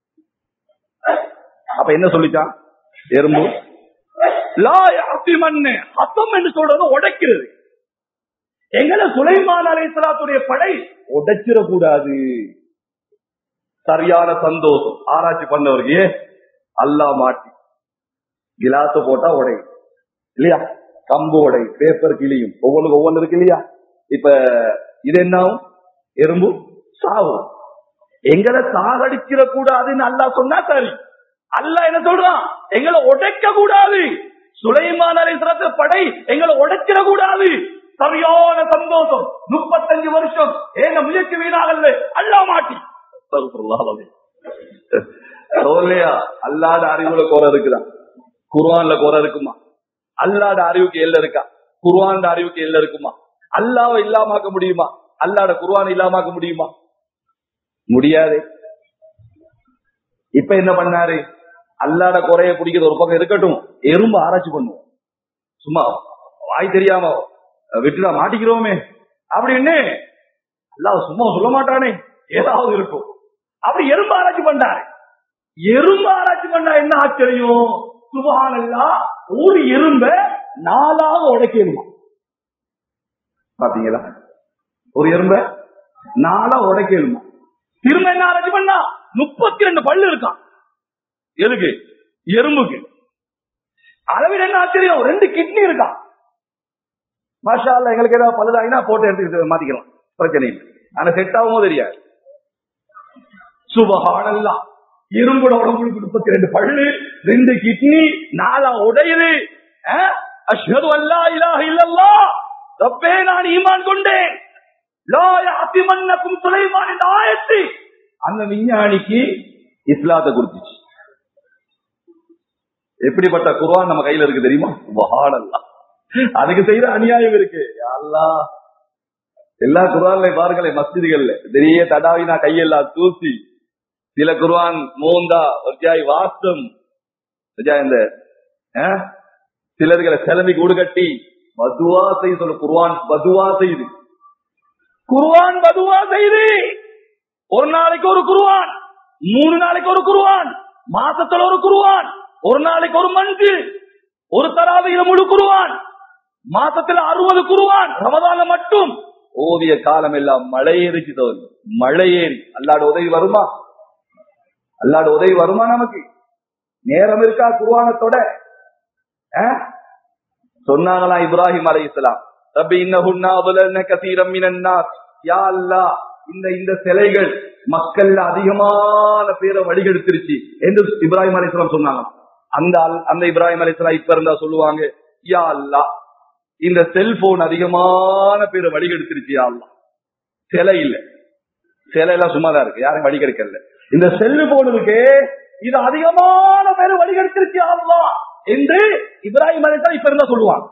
அப்ப என்ன சொல்லிச்சான் எறும்பு லா அத்திமண்ணு அத்தம் என்று சொல்றது உடைக்கிறது எங்களை சுலைமான் அலைசலாத்துடைய படை உடைச்சிடக்கூடாது சரியான சந்தோஷம் ஆராய்ச்சி பண்ணவருக்கு அல்லா மாட்டி கிலாஸ் போட்டா உடை இல்லையா கம்பு உடை பேப்பர் கிளியும் ஒவ்வொன்றுக்கு ஒவ்வொன்று இருக்கு இல்லையா இப்ப இது என்ன ஆகும்? எறும்பு சாவும் எங்களை சாகடிச்சிட கூடாதுன்னு அல்லா சொன்னா சரி அல்லா என்ன சொல்றான் எங்களை உடைக்க கூடாது சுலைமான் அலைசலாத்து படை எங்களை உடைச்சிட கூடாது சரியான சந்தோஷம் முப்பத்தஞ்சு வருஷம் ஏன முயற்சி வீணாகல்ல அல்லா மாட்டி அஸ்தக்ஃபிருல்லாஹ் அலீம். சொல்லலையா அல்லாத அறிவுல குறை இருக்குதான் குர்ஆன்ல குறை இருக்குமா அல்லாட அறிவுக்கு எல்ல இருக்கா குர்ஆன் அறிவுக்கு எல்ல இருக்குமா அல்லாவை இல்லாமாக்க முடியுமா அல்லாட குர்ஆன் இல்லாமாக்க முடியுமா முடியாது இப்ப என்ன பண்ணாரு அல்லாட குறைய குடிக்கிறது ஒரு பக்கம் இருக்கட்டும் எறும்பு ஆராய்ச்சி பண்ணுவோம் சும்மா வாய் தெரியாம விட்டுடா மாட்டிக்கிறோமே அப்படின்னு அல்லாஹ் சும்மா சொல்ல மாட்டானே ஏதாவது இருக்கும் அப்படி எறும்பு ஆராய்ச்சி பண்ணாரு எறும்பு ஆராய்ச்சி பண்ணா என்ன ஆச்சரியம் சுபஹானல்லா ஒரு எறும்ப நாலாக உடைக்கணுமா பாத்தீங்களா ஒரு எறும்ப நாலா உடைக்கணுமா திரும்ப என்ன ஆராய்ச்சி பண்ணா முப்பத்தி ரெண்டு பல்லு இருக்கான் எதுக்கு எறும்புக்கு அளவில் என்ன ஆச்சரியம் ரெண்டு கிட்னி இருக்கான் மாஷா அல்லாஹ், எங்களுக்கு ஏதாவது பழுதாயினா போட்டு எடுத்து மாத்திக்கலாம் பிரச்சனை இல்லை ஆனா செட் ஆகுமோ தெரியாது சுபஹானல்லா இரும்போட உடம்புக்கு முப்பத்தி ரெண்டு பல்லு ரெண்டு கிட்னி நாலா உடையுது அஹ்? அஷ்ஹது அல்லா இலாஹ இல்லல்லாஹ் ரப்பே நான் ஈமான் கொண்டேன் லா யாத்திமன்னக்கும் சுலைமான் என்ற ஆயத்து அந்த விஞ்ஞானிக்கு இஸ்லாத்தை கொடுத்துச்சு எப்படிப்பட்ட குர்ஆன் நம்ம கையில இருக்கு தெரியுமா சுபஹானல்லாஹ் அதுக்கு செய்யற அநியாயம் இருக்கு யா அல்லாஹ் எல்லா குர்ஆன்லையும் பாருங்களேன் மஸ்ஜிதுகள்ல பெரிய தடாவினா கையெல்லாம் தூசி சில குர்ஆன் மூந்தா ஒருத்தியாய் வாசம் ஒருத்தியா இந்த அஹ், சிலர்களை செலவி கூடு கட்டி பதுவா செய்ய சொல்லு குர்ஆன் பதுவா செய்யுது குர்ஆன் பதுவா செய்யுது ஒரு நாளைக்கு ஒரு குர்ஆன் மூணு நாளைக்கு ஒரு குர்ஆன் மாசத்துல ஒரு குர்ஆன் ஒரு நாளைக்கு ஒரு மஞ்சு ஒரு தராவையில முழு குருவான் மாசத்துல அறுபது குருவான் ரமதான மட்டும் ஓதிய காலம் எல்லாம் மழையேறிச்சு தோல் மழையேறி அல்லாட உதவி வருமா அல்லாட உதவி வருமா நமக்கு நேரம் இருக்கா குருவானத்தோட அஹ்? சொன்னாங்களா இப்ராஹிம் அலை இஸ்லாம் ரப்பி இன்னஹுன்னா அதுலன்ன கசீரம் மினன் நாஸ் யா அல்லாஹ் இந்த இந்த சிலைகள் மக்கள்ல அதிகமான பேரை வழிகெடுத்துருச்சு என்று இப்ராஹிம் அலை சொன்னாங்க அந்த அல்- அந்த இப்ராஹிம் அலை இப்ப இருந்தா சொல்லுவாங்க யா அல்லாஹ் இந்த செல்போன் அதிகமான பேரை வழிகெடுத்துருச்சு யா அல்லாஹ் சிலை இல்ல சிலை எல்லாம் சும்மாதான் இருக்கு யாரும் வழிகெடுக்கல இந்த செல்லு போனுக்கு இது அதிகமான பேர் வழிகெடுத்திருச்சு யா அல்லாஹ் என்று இப்ராஹிம் அலை இப்ப இருந்தா சொல்லுவாங்க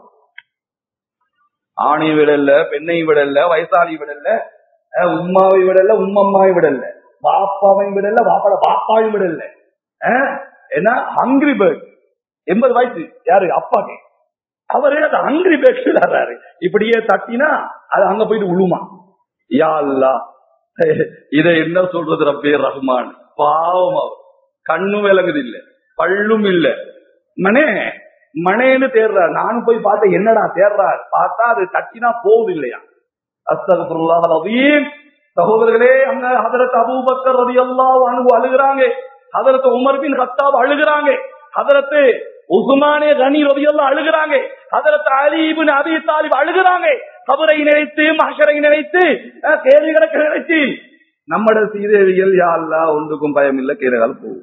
ஆணையை விடல பெண்ணையும் விடல வயசாளி விடல அஹ் உம்மாவை விடல உம்மம்மாவை விடல பாப்பாவையும் விடல பாப்பாட பாப்பாவையும் விடல அஹ் என்ன ஹங்கிரி பேர்ட் எண்பது வயசு யாரு அப்பாக்கு அவரு அந்த ஹங்கிரி பேர்ட் விளையாடுறாரு இப்படியே தட்டினா அது அங்க போயிட்டு உழுமா யா அல்லா இதை என்ன சொல்றது ரப்பே ரஹ்மான் பாவம் அவர் கண்ணும் விளங்குது இல்ல பல்லும் இல்ல மனே மனேன்னு தேடுறார் நானும் போய் பார்த்தேன் என்னடா தேடுறார் பார்த்தா அது தட்டினா போகுது இல்லையா அஸ்தகபுல்லாஹ் அலீம் சகோதரர்களே அங்க ஹதரத் அபூபக்கர் ரலியல்லாஹு அன்ஹு அழுகுறாங்க ஹதரத் உமர் பின் கத்தாப் அழுகுறாங்க ஹதரத் உஸ்மானே கனி ரலியல்லாஹு அழுகுறாங்க ஹதரத் அலி இப்னு அபி தாலிப் அழுகுறாங்க கபரை நினைத்து மஹ்ஷரை நினைத்து அஹ், கேள்வி கணக்கு நினைச்சு நம்மட சீதேவிகள் யா அல்லாஹ் ஒன்றுக்கும் பயம் இல்ல கேரகால் போகும்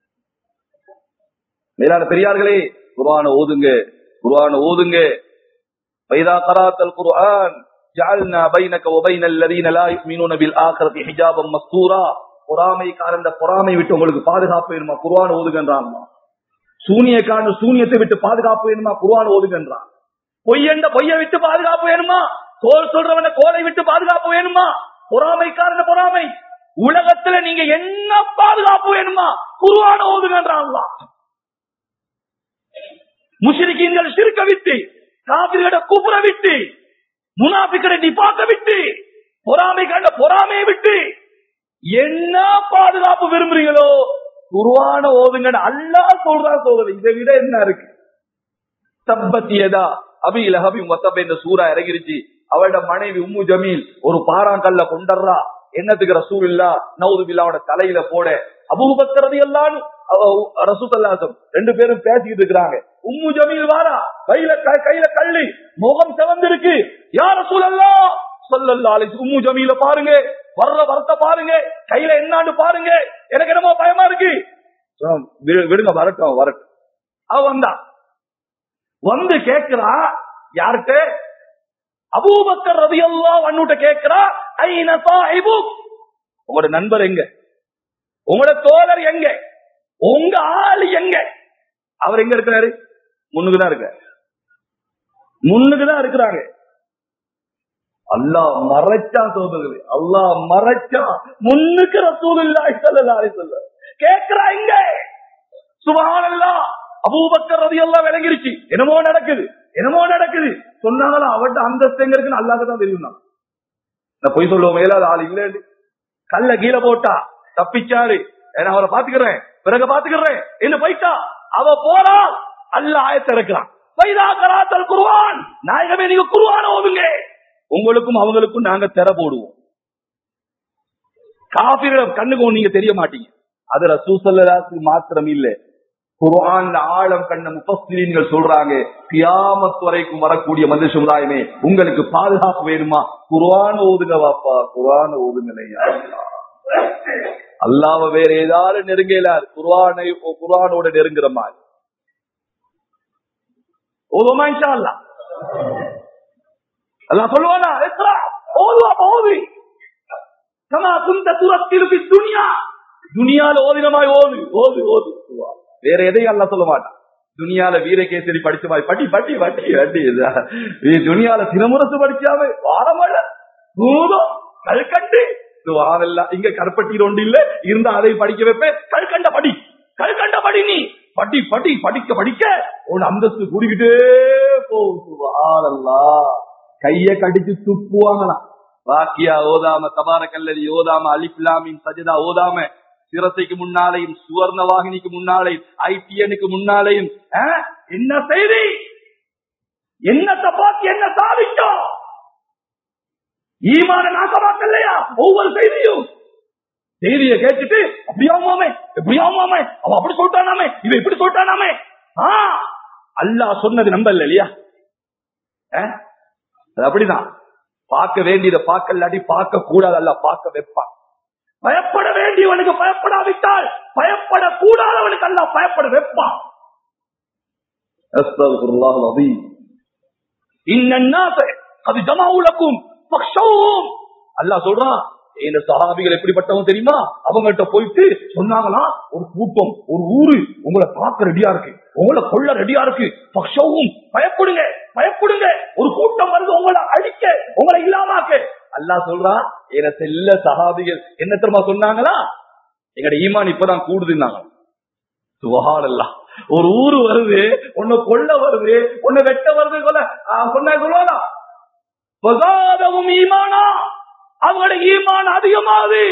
மேலான பெரியார்களே குர்ஆன ஓதுங்க குர்ஆன ஓதுங்க فإذا قرأت القرآن جعلنا بينك وبين الذين لا يؤمنون بالآخرة حجابا مستورا பொறாமைக்காரன் இந்த பொறாமை விட்டு உங்களுக்கு பாதுகாப்பு வேணுமா குர்ஆன் ஓதுகின்றான் சூனியக்காரன் சூனியத்தை விட்டு பாதுகாப்பு வேணுமா குர்ஆன் ஓதுகின்றான் பொய்யண்ட பொய்ய விட்டு பாதுகாப்பு வேணுமா கோல் சொல்றவன கோலை விட்டு பாதுகாப்பு வேணுமா பொறாமைக்காரன் பொறாமை உலகத்துல நீங்க என்ன பாதுகாப்பு வேணுமா குர்ஆன ஓதுகின்றான் அல்லாஹ். முஷ்ரிக்கீன்கள் சிறுக்க விட்டு காபிரிட குப்புற விட்டு முனாபிக்கட நிப்பாக்க விட்டு பொறாமை கண்ட பொறாமையை விட்டு என்ன பாதுகாப்பு விரும்புறீங்களோ குருவான ஓதுங்க அல்லாஹ் சொல்றா சொல்றது இதை விட என்ன இருக்கு தப்பத்தியதா அபி லஹபி மொத்தப்ப இந்த சூறா இறங்கிருச்சு அவளோட மனைவி உம்மு ஜமீல் ஒரு பாறாங்கல்ல கொண்டர்றா என்னத்துக்கு ரசூல் இல்லா நவுது பில்லாவோட தலையில போட அபூபக்கரது எல்லாம் ரசூசல்லாசம் ரெண்டு பேரும் பேசிக்கிட்டு இருக்கிறாங்க உம்மு ஜமீல் வாரா கையில க- கையில கள்ளி முகம் செவந்திருக்கு யார் ரசூல் அல்லா சொல்லல்லா உம்மு ஜமீல பாருங்க வர்ற வரத்த பாருங்க கையில என்னான்னு பாருங்க எனக்கு என்னமோ பயமா இருக்கு சொன்னா, "விடு- விடுங்க வரட்டும் வரட்டும் அவ வந்தா வந்து கேக்குறா யார்கிட்ட அபூபக்கர் ரதியல்லாஹு அன்னுட்ட கேக்குறா ஐன சாஹிபுக் உங்களோட நண்பர் எங்க உங்களோட தோழர் எங்க உங்க ஆள் எங்க அவர் எங்க இருக்கிறாரு முன்னுக்குதான் இருக்க முன்னுக்குதான் இருக்கிறாங்க அல்லாஹ் மறைச்சான் சோதர்களே அல்லாஹ் மறைச்சான் முன்னுக்கு ரசூலுல்லாஹி ஸல்லல்லாஹு அலைஹி வஸல்லம் கேக்குறா இங்க சுபஹானல்லாஹ் அபூபக்கர் ரலியல்லாஹு விளங்கிருச்சு என்னமோ நடக்குது என்னமோ நடக்குது சொன்னாங்களா அவட்ட அந்தஸ்து எங்க இருக்குன்னு அல்லாஹ்க்கு தான் தெரியும் நான் நான் போய் சொல்லுவோம் மேலாத ஆள் இல்லன்னு கல்ல கீழே போட்டா தப்பிச்சாரு நான் அவரை பாத்துக்கிறேன் பிறகு பாத்துக்கிறேன் என்ன போயிட்டா அவ போறா அல்ல ஆயத்தை இருக்கிறான் வைதா கராத்தல் குருவான் நாயகமே நீங்க குருவான ஓதுங்க உங்களுக்கும் அவங்களுக்கும் நாங்க திற போடுவோம் காபிரிடம் கண்ணுக்கும் நீங்க தெரிய மாட்டீங்க அது ரசூசல்லாக்கு மாத்திரம் இல்ல குர்ஆன் ஆழம் கண்ட முப்பஸ்திரீன்கள் சொல்றாங்க கியாமத் வரைக்கும் வரக்கூடிய மனித சமுதாயமே உங்களுக்கு பாதுகாப்பு வேணுமா குர்ஆன் ஓதுங்க வாப்பா குர்ஆன் ஓதுங்களையா அல்லாவ வேற ஏதாவது நெருங்கலார் குர்ஆனை குர்ஆனோட நெருங்குற மாதிரி ஓதுமா இன்ஷா அல்லாஹ் அல்லாஹ் சொல்லுவானா இக்ரா ஓதுவா ஓது கமா குந்த துரத்தில் பி துனியா துனியால ஓதினமாய் ஓது ஓது ஓது வேற எதையும் அல்ல சொல்ல மாட்டான் துனியால வீரகேசரி படிச்ச மாதிரி பட்டி பட்டி பட்டி பட்டி இது துனியால தினமுரசு படிச்சாவே வாரமழ பூதம் கல்கண்டு வாரெல்லாம் இங்க கருப்பட்டி ஒன்று இல்ல இருந்தா அதை படிக்க வைப்பேன் கல்கண்ட படி கல்கண்ட படி நீ படி படி படிக்க படிக்க உன் அந்தஸ்து கூடிக்கிட்டே போகுதுல்லா கைய கடிச்சு துப்புவாங்களாம் வாக்கியா ஓதாம தபார கல்லதி ஓதாம அலிப்லாமின் சஜதா ஓதாம சிரசைக்கு முன்னாலையும் சுவர்ண வாகினிக்கு முன்னாலையும் ஐடிஎனுக்கு முன்னாலையும் ஆ? என்ன செய்தி என்னத்தை பார்த்து என்ன சாதிச்சோம் ஈமான நாசமாக்கலையா ஒவ்வொரு செய்தியும் செய்தியை கேட்டுட்டு அப்படியாமாமே எப்படியாமாமே அவன் அப்படி சொல்லிட்டானாமே இவன் இப்படி சொல்லிட்டானாமே ஆ அல்லாஹ் சொன்னது நம்பல இல்லையா ஆ? அது அப்படிதான் பார்க்க வேண்டியதை பார்க்க இல்லாட்டி பார்க்க கூடாது அல்ல பார்க்க வைப்பான் பயப்பட வேண்டியவனுக்கு பயப்படாவிட்டால் பயப்படக்கூடாதவனுக்கு அல்ல பயப்பட வைப்பான் அஸ்தகுல்லாஹ் அலீம் இன்னன்னாஸ அது ஜமாவுலக்கும் ஃபக்ஷௌஹும் அல்லாஹ் சொல்றான் இந்த சஹாபிகள் எப்படிப்பட்டவங்க தெரியுமா அவங்கள்ட்ட போயிட்டு சொன்னாங்களா ஒரு கூட்டம் ஒரு ஊரு உங்களை பார்க்க ரெடியா இருக்கு உங்களை கொள்ள ரெடியா இருக்கு பக்ஷவும் பயப்படுங்க பயப்படுங்க ஒரு கூட்டம் வருது உங்களை அழிக்க உங்களை இல்லாமாக்க அல்லாஹ் சொல்றா என செல்ல சஹாபிகள் என்ன தெரியுமா சொன்னாங்களா எங்கட ஈமான் இப்பதான் கூடுதுன்னாங்க சுபஹான் அல்லாஹ் ஒரு ஊரு வருது உன்னை கொல்ல வருது உன்னை வெட்ட வருது கொல்ல சொன்ன சொல்லுவானா பகாதவும் ஈமானா அவங்களோட ஈமான் அதிகமாகுது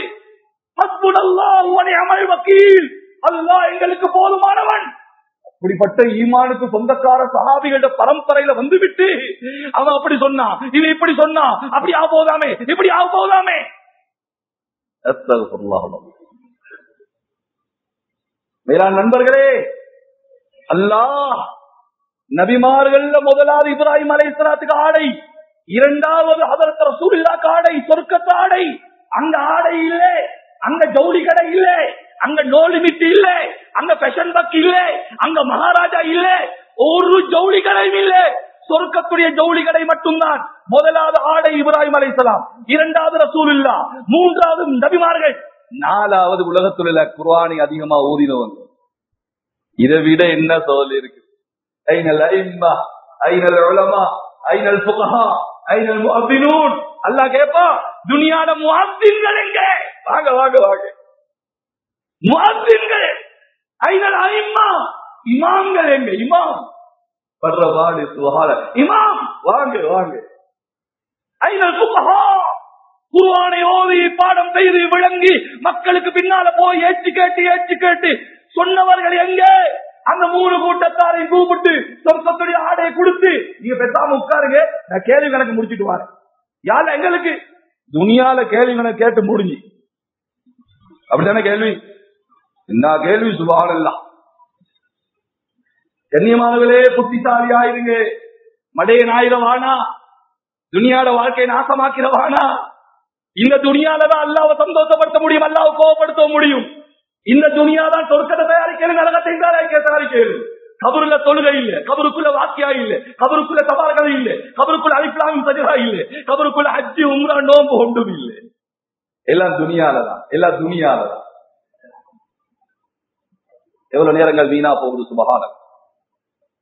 அமல் வக்கீல் அல்லாஹ் எங்களுக்கு போதுமானவன் அப்படிப்பட்ட ஈமானுக்கு சொந்தக்கார சஹாபிகளோட பரம்பரையில வந்து விட்டு அவன் அப்படி சொன்னான் இவன் இப்படி சொன்னான் அப்படி ஆக போதாமே இப்படி ஆக போதாமே மேலாண் நண்பர்களே அல்லாஹ் நபிமார்கள்ல முதலாவது இப்ராஹிம் அலைஹிஸ்ஸலாத்துக்கு ஆடை இரண்டாவது அதற்கு ரசூலுல்லாஹ் ஆடை சொர்க்கத்து ஆடை அங்க ஆடை இல்லை அங்க ஜவுளி கடை இல்லை அங்க நோ லிமிட் இல்ல அங்க ஃபேஷன் பக் இல்ல அங்க மகாராஜா இல்ல ஒரு ஜவுளி கடையும் இல்ல சொர்க்கத்துடைய ஜவுளி கடை மட்டும்தான் முதலாவது ஆடை இப்ராஹிம் அலைசலாம் இரண்டாவது ரசூலுல்லா மூன்றாவது நபிமார்கள் நாலாவது உலகத்தில் உள்ள குர்ஆனை அதிகமா ஓதினவங்க இதை விட என்ன சோல் இருக்கு ஐநல் ஐம்மா ஐநல் உலமா ஐநல் ஃபுகஹா ஐநல் முஅத்தினூன் அல்லாஹ் கேப்பா துனியாட முஅத்தின்கள் எங்க வாங்க வாங்க வாங்க முஅத்தின்கள் ஐநல் ஐம்மா இமாம்கள் எங்க இமாம் படுற பாடு சுகால இமாம் வாங்க வாங்க ஐநல் ஃபுகஹா குர்ஆனை ஓதி பாடம் செய்து விளங்கி மக்களுக்கு பின்னால போய் ஏச்சு கேட்டு ஏச்சு கேட்டு சொன்னவர்கள் எங்க அந்த மூணு கூட்டத்தாரை கூப்பிட்டு சொர்க்கத்துடைய ஆடையை கொடுத்து நீங்க பேசாம உட்காருங்க நான் கேள்வி கணக்கு முடிச்சிட்டு வரேன் யாரு எங்களுக்கு துணியால கேள்வி கணக்கு கேட்டு முடிஞ்சு அப்படித்தானே கேள்வி என்ன கேள்வி சுபாகலாம் கண்ணியமானவர்களே புத்திசாலி ஆயிருங்க மடைய நாயிரவானா துணியாட வாழ்க்கையை நாசமாக்கிறவானா இந்த துணியாலதான் அல்லாவை சந்தோஷப்படுத்த முடியும் அல்லாவை கோவப்படுத்த முடியும் இந்த துணியா தான் சொர்க்கத்தை தயாரிக்கிறது நரகத்தை தயாரிக்க தயாரிக்கிறது கபருல தொழுகை இல்ல கபருக்குள்ள வாக்கியா இல்ல கபருக்குள்ள தபால்கள் இல்ல கபருக்குள்ள அலிப்லாவும் சஜரா இல்ல கபருக்குள்ள அஜி உம்ரா நோம்பு ஒன்றும் இல்ல எல்லாம் துணியாலதான் எல்லாம் துணியாலதான் எவ்வளவு நேரங்கள் வீணா போகுது சுபகானம்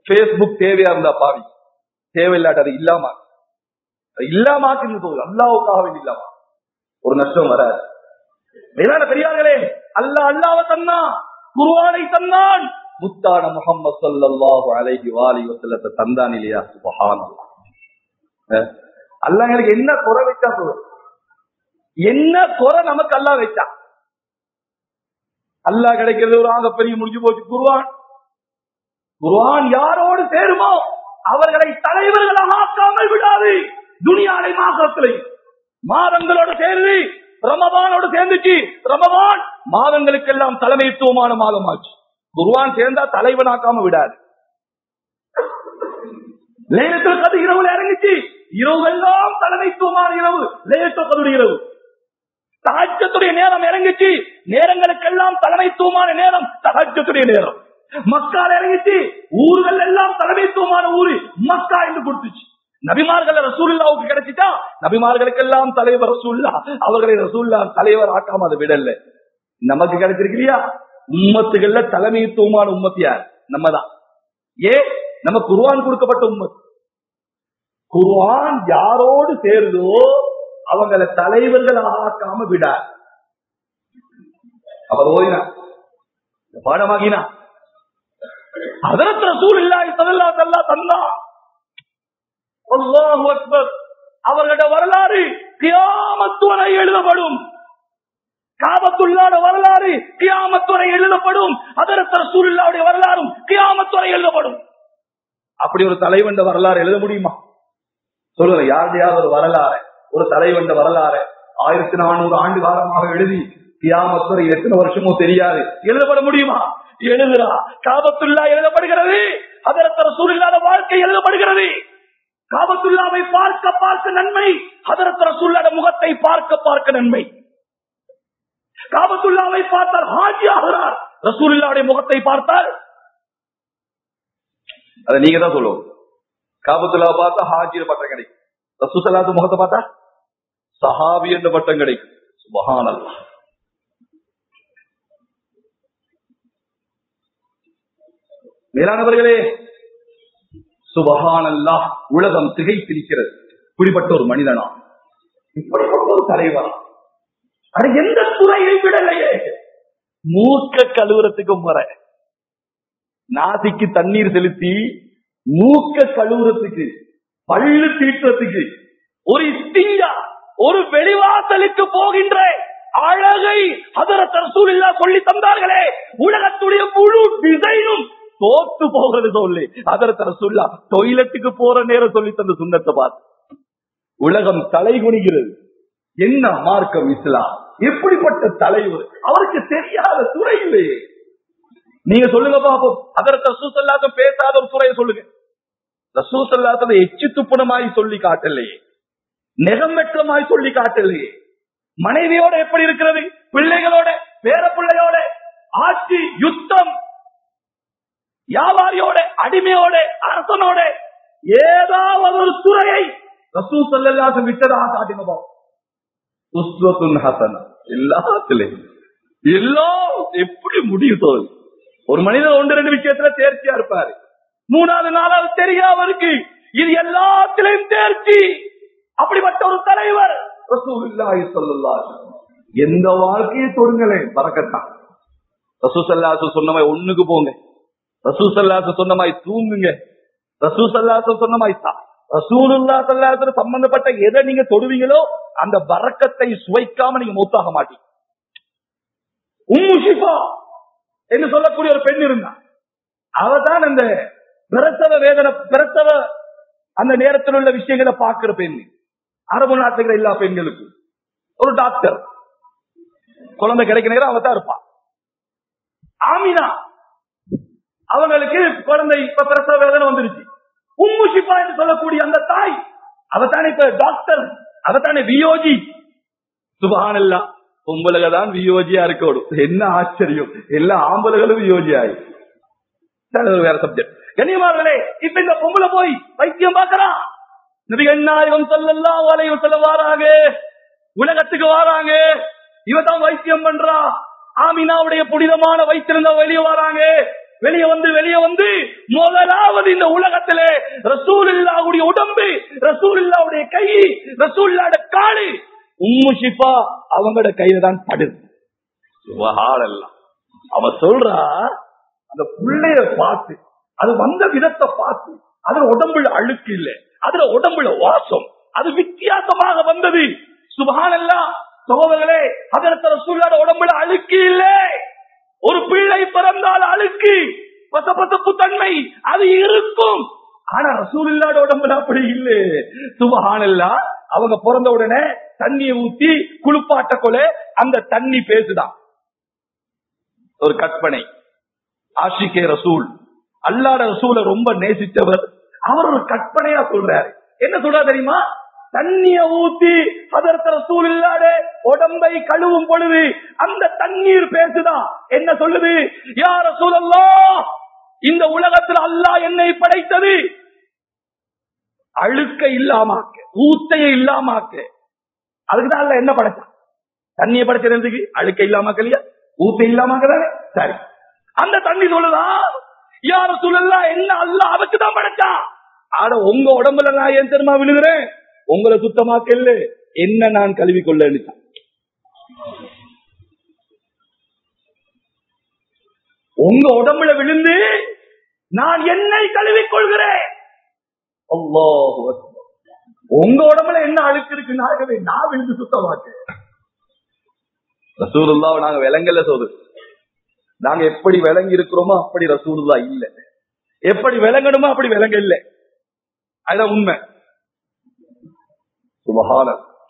பேஸ்புக் தேவையா இருந்தா பாவி தேவையில்லாட்ட அது இல்லாம அது இல்லாமாக்குன்னு சொல்லுது அல்லாவுக்காக வேண்டி இல்லாம ஒரு நஷ்டம் வராது மேலான பெரியார்களே அல்லாஹ் அல்லாவ தந்தான் குருவானை தந்தான் முத்தான முகம்மது ஸல்லல்லாஹு அலைஹி வாலி வஸல்லத்தை தந்தான் இல்லையா சுபஹானல்லாஹ் அஹ் அல்லாஹ் எனக்கு என்ன குறை வச்சா சொல்லு என்ன குறை நமக்கு அல்லாஹ் வச்சா அல்லாஹ் கிடைக்கிறது ஒரு ஆகப்பெரிய முடிஞ்சு போச்சு குருவான் குர்ஆன் யாரோடு சேருமோ அவர்களை தலைவர்களாக ஆக்காமல் விடாது துனியாலை மாசத்திலே மாதங்களோட சேர்ந்து ரமபானோட சேர்ந்துச்சு ரமபான் மாதங்களுக்கெல்லாம் தலைமைத்துவமான மாதமாச்சு குர்ஆன் சேர்ந்தா தலைவனாக்காம விடாது லேலத்தில் கது இரவுல இறங்கிச்சு இரவுவெல்லாம் தலைமைத்துவமான இரவு லேலத்தில் கதுடைய இரவு தகஜத்துடைய நேரம் இறங்கிச்சு நேரங்களுக்கெல்லாம் தலைமைத்துவமான நேரம் தகஜத்துடைய நேரம் மக்கால் இறங்கிச்சு ஊர்கள் எல்லாம் தலைமைத்துவமான ஊரு மக்கா என்று கொடுத்துச்சு நபிமார்கள் ரசூல்லாவுக்கு கிடைச்சிட்டா நபிமார்களுக்கெல்லாம் தலைவர் ரசூல்லா அவர்களை ரசூல்லா தலைவர் ஆக்காம அதை விடல நமக்கு கிடைச்சிருக்கிறியா உம்மத்துகள்ல தலைமைத்துவமான உம்மத்து யார் நம்ம தான் ஏ நம்ம குர்ஆன் கொடுக்கப்பட்ட உம்மத் குர்ஆன் யாரோடு சேருதோ அவங்களை தலைவர்கள் ஆக்காம விடார் அவர் ஓடினார் பாடமாகினா அதற்கு ரசூல் இல்லாஹி ஸல்லல்லாஹு அலைஹி வஸல்லம் தந்தா அல்லாஹு அக்பர் அவர்களுடைய வரலாறு கியாமத் வரை எழுதப்படும் காபத்துள்ளாட வரலாறு கியாமத் வரை எழுதப்படும் அதற்கு ரசூலுல்லாவுடைய வரலாறும் கியாமத் வரை எழுதப்படும் அப்படி ஒரு தலைவன் வரலாறு எழுத முடியுமா சொல்லுங்க யாருடையாவது ஒரு வரலாறு ஒரு தலைவன் வரலாறு ஆயிரத்தி நானூறு ஆண்டு காலமாக எழுதி கியாமத் வரை எத்தனை வருஷமோ தெரியாது எழுதப்பட முடியுமா எழுதுறா காபத்துல்லா எழுதப்படுகிறது அதற்கு ரசூல் இல்லாத வாழ்க்கை எழுதப்படுகிறது காபத்துல்லாவை பார்க்க பார்க்க நன்மை அதற்கு ரசூல்லாத முகத்தை பார்க்க பார்க்க நன்மை காபத்துல்லாவை பார்த்தால் ஹாஜி ஆகிறார் ரசூலுல்லாவுடைய முகத்தை பார்த்தால் அதை நீங்க தான் சொல்லுவோம் காபத்துல்லாவை பார்த்தா ஹாஜிய பட்டம் கிடைக்கும் ரசூசல்லாத்து முகத்தை பார்த்தா சஹாபி என்ற பட்டம் கிடைக்கும் சுபஹான் அல்லாஹ் மேலானவர்களே சுபஹான் அல்லாஹ் உலகம் திகைத்திருக்கிறது இப்படிப்பட்ட ஒரு மனிதனா இப்படிப்பட்ட ஒரு தலைவரா அது எந்த துறையை விடலையே மூக்க கழுவுறதுக்கு முறை நாசிக்கு தண்ணீர் செலுத்தி மூக்க கழுவுறதுக்கு பல்லு தீட்டுறதுக்கு ஒரு இஸ்திங்கா ஒரு வெளிவாசலுக்கு போகின்ற அழகை அதரத் ரசூலில்லா சொல்லி தந்தார்களே உலகத்துடைய முழு டிசைனும் தோத்து போகிறது சொல்லி அதரத் ரசூல்லா டொய்லெட்டுக்கு போற நேரம் சொல்லி தந்த சுண்ணத்தை பார்த்து உலகம் தலை குனிகிறது என்ன மார்க்கம் இஸ்லாம் எப்படிப்பட்ட தலைவர் அவருக்கு தெரியாத துறை இல்லையே நீங்க சொல்லுங்க பாப்போம் அதற்கு ரசூசல்லாத்தம் பேசாத ஒரு துறையை சொல்லுங்க ரசூசல்லாத்தம் எச்சு துப்புனமாய் சொல்லி காட்டலையே நெகமெற்றமாய் சொல்லி காட்டலையே மனைவியோட எப்படி இருக்கிறது பிள்ளைகளோட பேர பிள்ளையோட ஆட்சி யுத்தம் வியாபாரியோட அடிமையோட அரசனோட ஏதாவது ஒரு துறையை ரசூ சல்லாசம் விட்டதாக காட்டுங்க பாப்போம் உஸ்வத்துன் ஹசன் எல்லாத்திலையும் எல்லாம் எப்படி முடியும் தோல் ஒரு மனிதன் ஒன்று ரெண்டு விஷயத்துல தேர்ச்சியா இருப்பாரு மூணாவது நாளாவது தெரியும் அவருக்கு இது எல்லாத்திலையும் தேர்ச்சி அப்படிப்பட்ட ஒரு தலைவர் ரசூலுல்லாஹி ஸல்லல்லாஹு அலைஹி வஸல்லம். எந்த வாழ்க்கையை தொடுங்களேன் பறக்கத்தான் ரசூசல்லாசு சொன்னமாய் ஒண்ணுக்கு போங்க ரசூசல்லாசு சொன்னமாய் தூங்குங்க ரசூசல்லாசு சொன்னமாய் சா ரசூலுல்லா சல்லாசு சம்பந்தப்பட்ட எதை நீங்க தொடுவீங்களோ அந்த பறக்கத்தை சுவைக்காம நீங்க மூத்தாக மாட்டீங்க உம்மு ஷிஃபா என்று சொல்லக்கூடிய ஒரு பெண் இருந்தா அவ தான் அந்த பிரசவ வேதனை பிரசவ அந்த நேரத்தில் உள்ள விஷயங்களை பார்க்கிற பெண் அரபு நாட்டுகிற எல்லா பெண்களுக்கும் ஒரு டாக்டர் குழந்தை கிடைக்க நேரம் அவ தான் இருப்பா ஆமினா அவங்களுக்கு குழந்தை இப்ப பிரசவ வேதனை வந்துருச்சு உம்மு ஷிஃபா என்று சொல்லக்கூடிய அந்த தாய் அவத்தானே இப்ப டாக்டர் அவத்தானே வியோஜி சுபஹானல்லா பொம்பளக தான் வியோஜியா இருக்கணும் என்ன ஆச்சரியம் எல்லா ஆம்பளைகளும் வியோஜி ஆயி சரி, அது வேற சப்ஜெக்ட் கண்ணியமார்களே இப்ப இந்த பொம்பளை போய் வைத்தியம் பார்க்கறான் நபிகள் நாயகம் சொல்லலாம் வலையும் சொல்ல வாராங்க உலகத்துக்கு வாராங்க இவ தான் வைத்தியம் பண்றா ஆமினாவுடைய புனிதமான வைத்திருந்த வெளியே வராங்க வெளியே வந்து வெளியே வந்து முதலாவது இந்த உலகத்திலே ரசூல் இல்லாவுடைய உடம்பு ரசூல் இல்லாவுடைய கை ரசூல் இல்லாட காலு உம்மு ஷிஃபா அவங்களோட கையில தான் படுது சுபஹானல்லாஹ். அவ சொல்றா அந்த புள்ளைய பார்த்து அது வந்த விதத்தை பார்த்து அதுல உடம்புல அழுக்கு இல்ல அதுல உடம்புல வாசம் அது வித்தியாசமாக வந்தது சுபஹானல்லாஹ் சகோதரர்களே அதற்கு ரசூல்லோட உடம்புல அழுக்கு இல்லை ஒரு பிள்ளை பிறந்தால் அழுக்கு பசப்பசப்பு தன்மை அது இருக்கும் ஆனா ரசூலில்லாட உடம்புல அப்படி இல்லை சுபஹானல்லா அவங்க பிறந்த உடனே தண்ணியை ஊத்தி குளிப்பாட்ட கொலை அந்த தண்ணி பேசுதான் ஒரு கற்பனை ஆஷிகே ரசூல் அல்லாட ரசூலை ரொம்ப நேசித்தவர் அவர் ஒரு கற்பனையா சொல்றாரு என்ன சொல்றா தெரியுமா தண்ணிய ஊத்தி அதற்கு ரசூல் இல்லாத உடம்பை கழுவும் பொழுது அந்த தண்ணீர் பேசுதான் என்ன சொல்லுது யார் ரசூல் இந்த உலகத்தில் அல்லாஹ் என்னை படைத்தது அழுக்க இல்லாமாக்க ஊத்தைய இல்லாமாக்க அதுக்குதான் அல்ல என்ன படைச்சான் தண்ணியை படைச்சதுக்கு அழுக்க இல்லாமக்கலையா ஊத்த இல்லாமக்க தானே சரி அந்த தண்ணி சொல்லுதான் யார சொல்லலாம் என்ன அல்ல அதுக்கு தான் படைச்சான் ஆட உங்க உடம்புல நான் ஏன் தெரியுமா விழுகிறேன் உங்களை சுத்தமாக்க இல்ல என்ன நான் கழுவி கொள்ள உங்க உடம்புல விழுந்து நான் என்னை கழுவிக் கொள்கிறேன் அல்லாஹ் உங்க உடம்புல என்ன அழுக்கு இருக்கு ஆகவே நான் விழுந்து சுத்தமாக்க ரசூலுல்லாவை நாங்க விலங்கல்ல சோது நாங்க எப்படி விளங்கி இருக்கிறோமோ அப்படி ரசூலுல்லா இல்ல எப்படி விளங்கணுமோ அப்படி விளங்க இல்ல அதுதான் உண்மை சுபஹான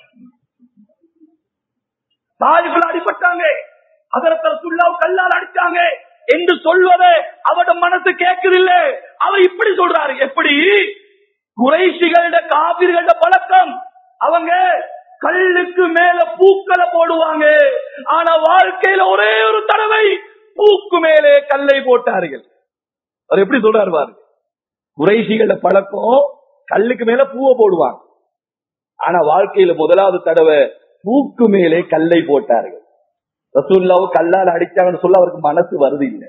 தாய்கள் அடிபட்டாங்க அதற்கு ரசூலுல்லாவை கல்லால் அடிச்சாங்க என்று சொல்வதை அவட மனசு கேட்குதில்ல அவர் இப்படி சொல்றாரு எப்படி குறைசிகள காவிர்கள பழக்கம் அவங்க கல்லுக்கு மேல பூக்களை போடுவாங்க ஆனா வாழ்க்கையில ஒரே ஒரு தடவை பூக்கு மேலே கல்லை போட்டார்கள் அவர் எப்படி சொல்றாரு பாருங்க குறைசிகள பழக்கம் கல்லுக்கு மேல பூவை போடுவாங்க ஆனா வாழ்க்கையில முதலாவது தடவை பூக்கு மேலே கல்லை போட்டார்கள் ரசூல்லாவும் கல்லால் அடிச்சாங்கன்னு சொல்ல அவருக்கு மனசு வருது இல்லை